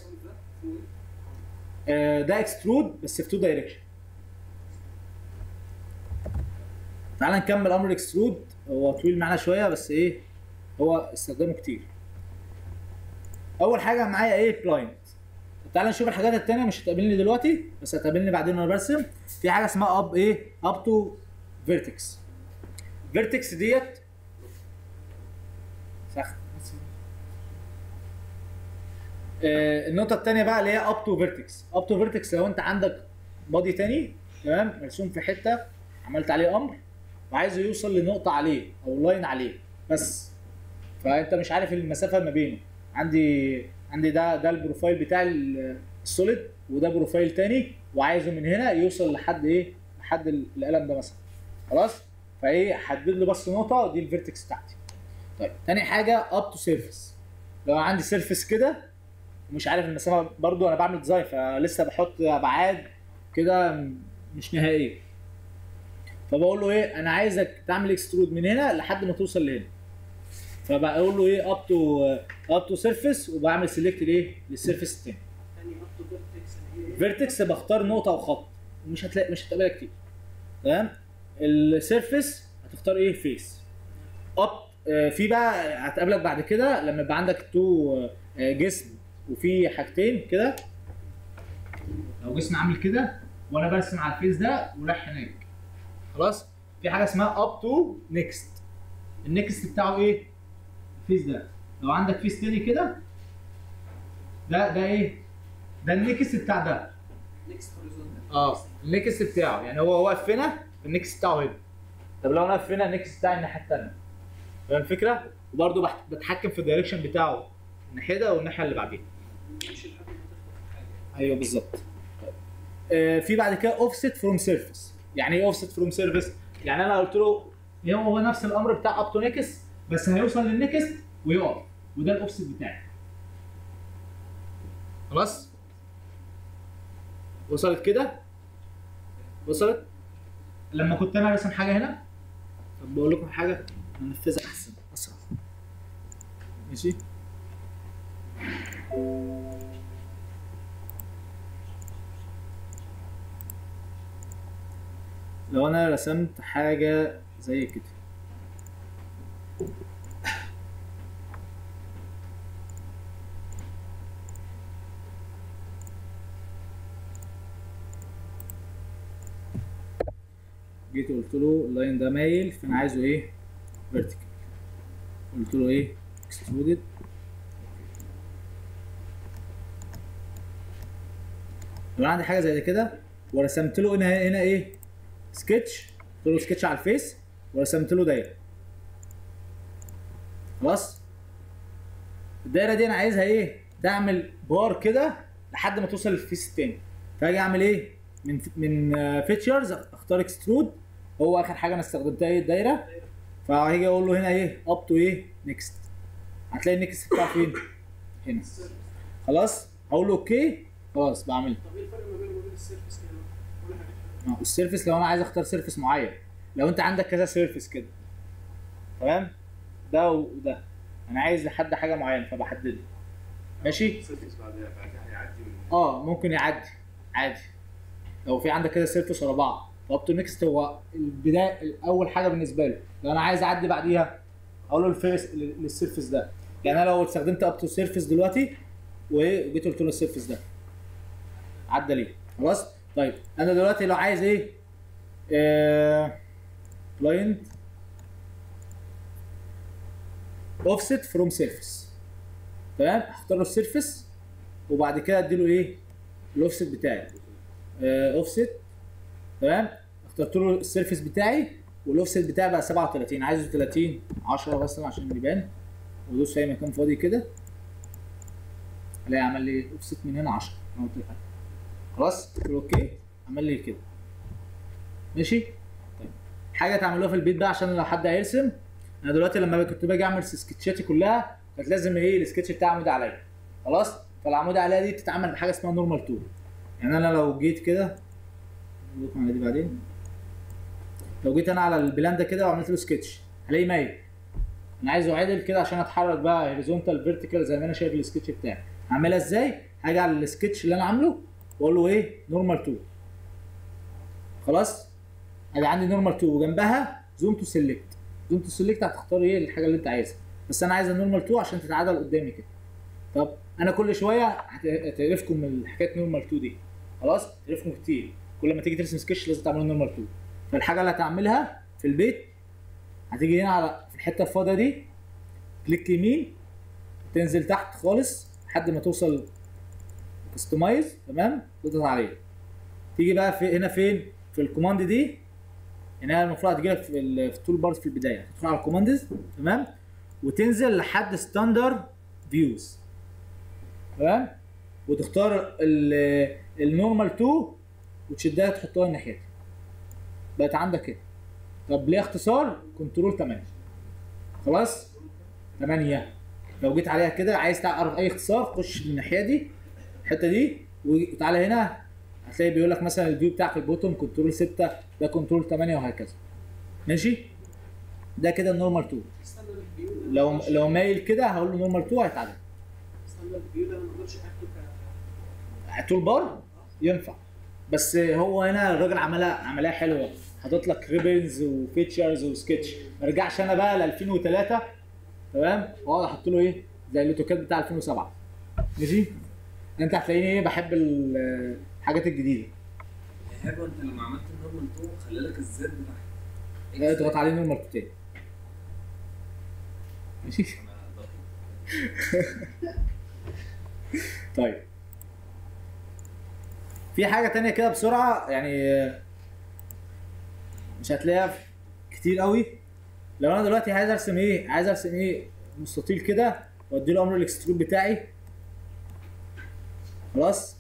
آه ده اكسترود بس في تو دايركشن تعال نكمل امر الاكسترود هو طويل معانا شويه بس ايه هو استخدامه كتير اول حاجه معايا ايه بلايند تعال نشوف الحاجات التانية مش هتقابلني دلوقتي بس هتقابلني بعدين وانا برسم في حاجه اسمها اب ايه اب تو فيرتكس فيرتكس ديت سخن آه النقطه التانية بقى اللي هي اب تو فيرتكس اب تو فيرتكس لو انت عندك بادي تاني تمام مرسوم في حته عملت عليه امر وعايزه يوصل لنقطه عليه او لاين عليه بس فانت مش عارف المسافه ما بينه عندي عندي ده ده البروفايل بتاع ال- السوليد وده بروفايل تاني وعايزه من هنا يوصل لحد ايه لحد ال- القلم ده مثلا خلاص فايه حدد له بس نقطه دي الفيرتكس بتاعتي طيب تاني حاجه اب تو سيرفيس لو عندي سيرفيس كده ومش عارف المسافه برضو انا بعمل ديزاين فلسه بحط ابعاد كده م- مش نهائيه فبقول له ايه انا عايزك تعمل اكسترود من هنا لحد ما توصل لهنا فبقول له ايه اب تو اب تو سيرفيس وبعمل سيلكت لايه للسيرفيس التاني تاني اب تو فيرتكس اللي هي فيرتكس بختار نقطه وخط ومش هتلاقي مش هتقابلها كتير تمام السيرفيس هتختار ايه فيس اب آه، في بقى هتقابلك بعد كده لما يبقى عندك تو آه، جسم وفي حاجتين كده لو جسم عامل كده وانا برسم على الفيس ده ورايح هناك خلاص في حاجه اسمها اب تو نيكست النيكست بتاعه ايه الفيس ده لو عندك فيس تاني كده ده ده ايه ده النيكست بتاع ده نكست هوريزونتال اه النكست بتاعه يعني هو واقف هنا النكست بتاعه هنا طب لو انا واقف هنا النكست بتاعي الناحيه الثانيه فاهم الفكره وبرده بح- بتحكم في الدايركشن بتاعه الناحيه ده والناحيه اللي بعديها يمشي لحد ما تخبط في حاجه ايوه بالظبط آه في بعد كده اوفست فروم سيرفيس يعني ايه اوفست فروم سيرفيس يعني انا قلت له هو هو نفس الامر بتاع اب تو نيكست بس هيوصل للنيكست ويقف وده الاوفست بتاعي خلاص وصلت كده وصلت لما كنت انا راسم حاجه هنا طب بقول لكم حاجه ننفذها احسن اسرع ماشي لو انا رسمت حاجه زي كده جيت قلت له اللاين ده مايل فانا عايزه ايه فيرتيكال قلت له ايه اكسترودد لو أنا عندي حاجه زي كده ورسمت له هنا هنا ايه سكتش قلت له سكتش على الفيس ورسمت له دايره خلاص الدايره دي انا عايزها ايه تعمل بار كده لحد ما توصل للفيس التاني فاجي اعمل ايه من من فيتشرز اختار اكسترود هو اخر حاجه انا استخدمتها ايه الدايره فهيجي اقول له هنا ايه اب تو ايه نيكست هتلاقي النيكست بتاعه فين هنا خلاص هقول له اوكي خلاص بعمل طب ايه الفرق ما بينه وما بين السيرفيس كده؟ ولا حاجه ما هو السيرفيس لو انا عايز اختار سيرفيس معين لو انت عندك كذا سيرفيس كده تمام ده وده انا عايز لحد حاجه معينه فبحدده ماشي سيرفيس بعدها بعدها هيعدي من اه ممكن يعدي عادي لو في عندك كده سيرفيس ورا بعض اب تو نيكست هو البدايه اول حاجه بالنسبه له لو انا عايز اعدي بعديها اقول له الفيس للسيرفيس ده يعني انا لو استخدمت اب تو سيرفيس دلوقتي وايه وجيت قلت له السيرفيس ده عدى ليه خلاص طيب انا دلوقتي لو عايز ايه كلاينت اوفست فروم سيرفيس تمام هختار له السيرفيس وبعد كده اديله ايه الاوفست بتاعي اوفست تمام اخترت له السيرفيس بتاعي والاوفست بتاعي بقى 37 عايزه 30 10 بس عشان يبان وادوس في اي مكان فاضي كده الاقي عمل لي اوفست من هنا 10 انا قلت له حاجة. خلاص قلت له اوكي عمل لي كده ماشي طيب حاجه تعملوها في البيت بقى عشان لو حد هيرسم انا دلوقتي لما كنت باجي اعمل سكتشاتي كلها كانت لازم ايه السكتش بتاعي عمود عليا خلاص فالعمود عليا دي بتتعمل بحاجه اسمها نورمال تول يعني انا لو جيت كده أقول لكم على دي بعدين لو جيت انا على البلان ده كده وعملت له سكتش هلاقيه مايل انا عايزه عدل كده عشان اتحرك بقى هوريزونتال فيرتيكال زي ما انا شايف السكتش بتاعي هعملها ازاي هاجي على السكتش اللي انا عامله واقول له ايه نورمال تول خلاص ادي عندي نورمال تول وجنبها زوم تو سيلكت زوم تو سيلكت هتختار ايه الحاجه اللي انت عايزها بس انا عايز النورمال 2 عشان تتعادل قدامي كده طب انا كل شويه هت- هتعرفكم من حكايه نورمال 2 دي خلاص تعرفكم كتير كل ما تيجي ترسم سكتش لازم تعمل نورمال 2 فالحاجه اللي هتعملها في البيت هتيجي هنا على في الحته الفاضيه دي كليك يمين تنزل تحت خالص لحد ما توصل كستمايز تمام تضغط عليه تيجي بقى في هنا فين في الكوماند دي هنا المفروض هتجي لك في, ال- في التول بارز في البدايه تدخل على الكوماندز تمام وتنزل لحد ستاندرد فيوز تمام وتختار ال- النورمال 2 وتشدها تحطها الناحيه دي بقت عندك كده طب ليه اختصار كنترول 8 خلاص 8 لو جيت عليها كده عايز تعرف اي اختصار خش من الناحيه دي الحته دي وتعالى هنا هتلاقي بيقول لك مثلا الفيو بتاعك البوتوم كنترول 6 ده كنترول 8 وهكذا ماشي ده كده النورمال 2 ستاندرد فيو ده لو ما أقدرش- لو مايل كده هقول له نورمال 2 هيتعدل ستاندرد فيو ده أنا ما اقدرش اكله ك تول بار ينفع بس هو هنا الراجل عملها عملها حلوه حاطط لك ريبنز وفيتشرز وسكتش ما رجعش انا بقى ل 2003 تمام واقعد احط له ايه زي الاوتوكاد بتاع 2007 ماشي انت هتلاقيني ايه بحب ال- الحاجات الجديده حلو انت لما عملت النورمال 2 خلى لك الزر بتاعك اضغط عليه نورمال تاني ماشي أنا ضغط. طيب في حاجة تانية كده بسرعة يعني مش هتلاقيها كتير قوي لو انا دلوقتي عايز ارسم ايه عايز ارسم ايه مستطيل كده وادي له امر الاكسترود بتاعي خلاص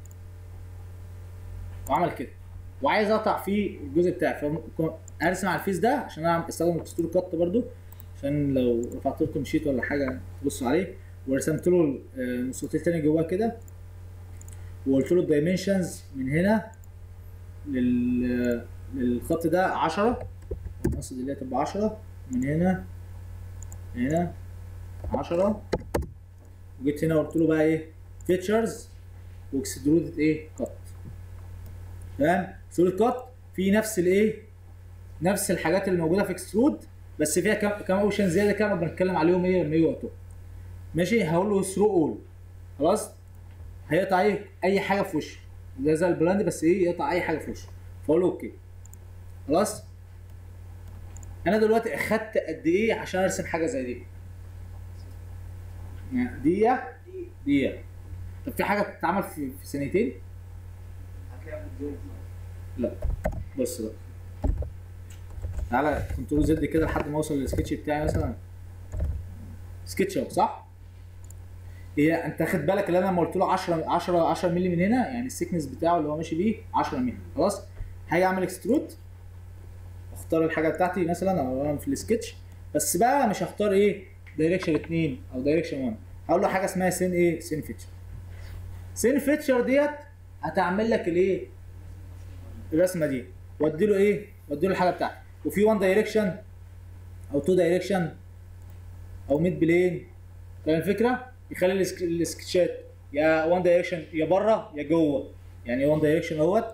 وعمل كده وعايز اقطع فيه الجزء بتاعي فممكن ارسم على الفيس ده عشان انا استخدم الاكسترود كات برضو عشان لو رفعت لكم شيت ولا حاجه تبصوا عليه ورسمت له آه، مستطيل تاني جواه كده وقلت له الدايمنشنز من هنا لل للخط ده 10 المقصد اللي هي تبقى 10 من هنا هنا 10 وجيت هنا قلت له بقى ايه فيتشرز واكسترودد ايه كات تمام اكسترود كات في نفس الايه نفس الحاجات اللي موجوده في اكسترود بس فيها كام كام اوبشن زياده كده بنتكلم عليهم ايه لما يجي وقتهم ماشي هقول له ثرو اول خلاص هيقطع ايه اي حاجه في وشه زي زي البراند بس ايه يقطع اي حاجه في وشه فاقول له اوكي خلاص انا دلوقتي اخدت قد ايه عشان ارسم حاجه زي دي يعني دقيقه دقيقه طب في حاجه بتتعمل في, في ثانيتين هتلاقيها بتزور لا بص بقى تعالى كنترول زد كده لحد ما اوصل للسكتش بتاعي مثلا سكتش اهو صح؟ هي انت خد بالك ان انا لما قلت له 10 10 10 مللي من هنا يعني السكنس بتاعه اللي هو ماشي بيه 10 مللي خلاص هاجي اعمل اكسترود اختار الحاجه بتاعتي مثلا او انا في السكتش بس بقى مش هختار ايه دايركشن 2 او دايركشن 1 هقول له حاجه اسمها سين ايه سين فيتشر سين فيتشر ديت هتعمل لك الايه الرسمه دي وادي له ايه وادي له الحاجه بتاعتي وفي 1 دايركشن او 2 دايركشن او ميد بلين فاهم الفكره يخلي السك- السكتشات يا 1 دايركشن يا بره يا جوه يعني 1 دايركشن اهوت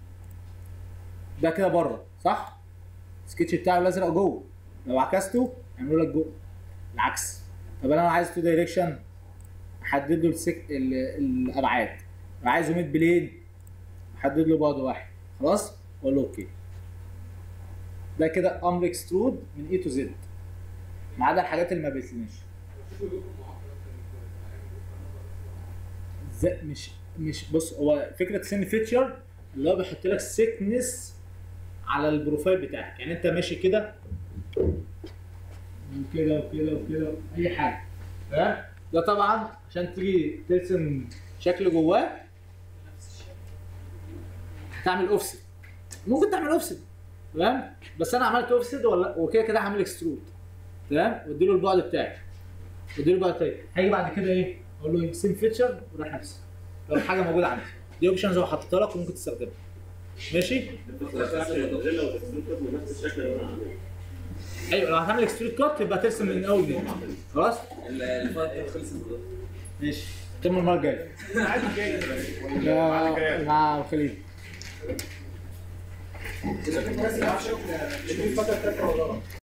ده كده بره صح السكتش بتاعه الازرق جوه لو عكسته يعملوا لك جوه العكس طب انا عايز 2 دايركشن احدد له السك... ال... الابعاد لو عايزه ميد بلين احدد له بعد واحد خلاص اقول له اوكي ده كده امر اكسترود من اي تو زد ما عدا الحاجات اللي ما بتلناش ز- مش مش بص هو فكره سن فيتشر اللي هو بيحط لك سيكنس على البروفايل بتاعك يعني انت ماشي كده وكده وكده وكده اي حاجه تمام ده طبعا عشان تيجي ترسم شكل جواه هتعمل اوفست ممكن تعمل اوفست تمام بس انا عملت اوفست ولا وكده كده هعمل اكسترود تمام وادي له البعد بتاعي وادي له البعد بتاعي هاجي بعد كده ايه اقول له سيم فيتشر وراح نفسي لو حاجه موجوده عندي دي اوبشنز هو حاططها لك وممكن تستخدمها ماشي بنفس الشكل اللي انا عامله ايوه لو هتعمل اكسترود كات يبقى ترسم من اول وجديد خلاص الفايت خلصت دلوقتي ماشي نكمل المره الجايه عادي جاي يا- مع خليل الناس اللي عارفه شكل الفتره بتاعت رمضان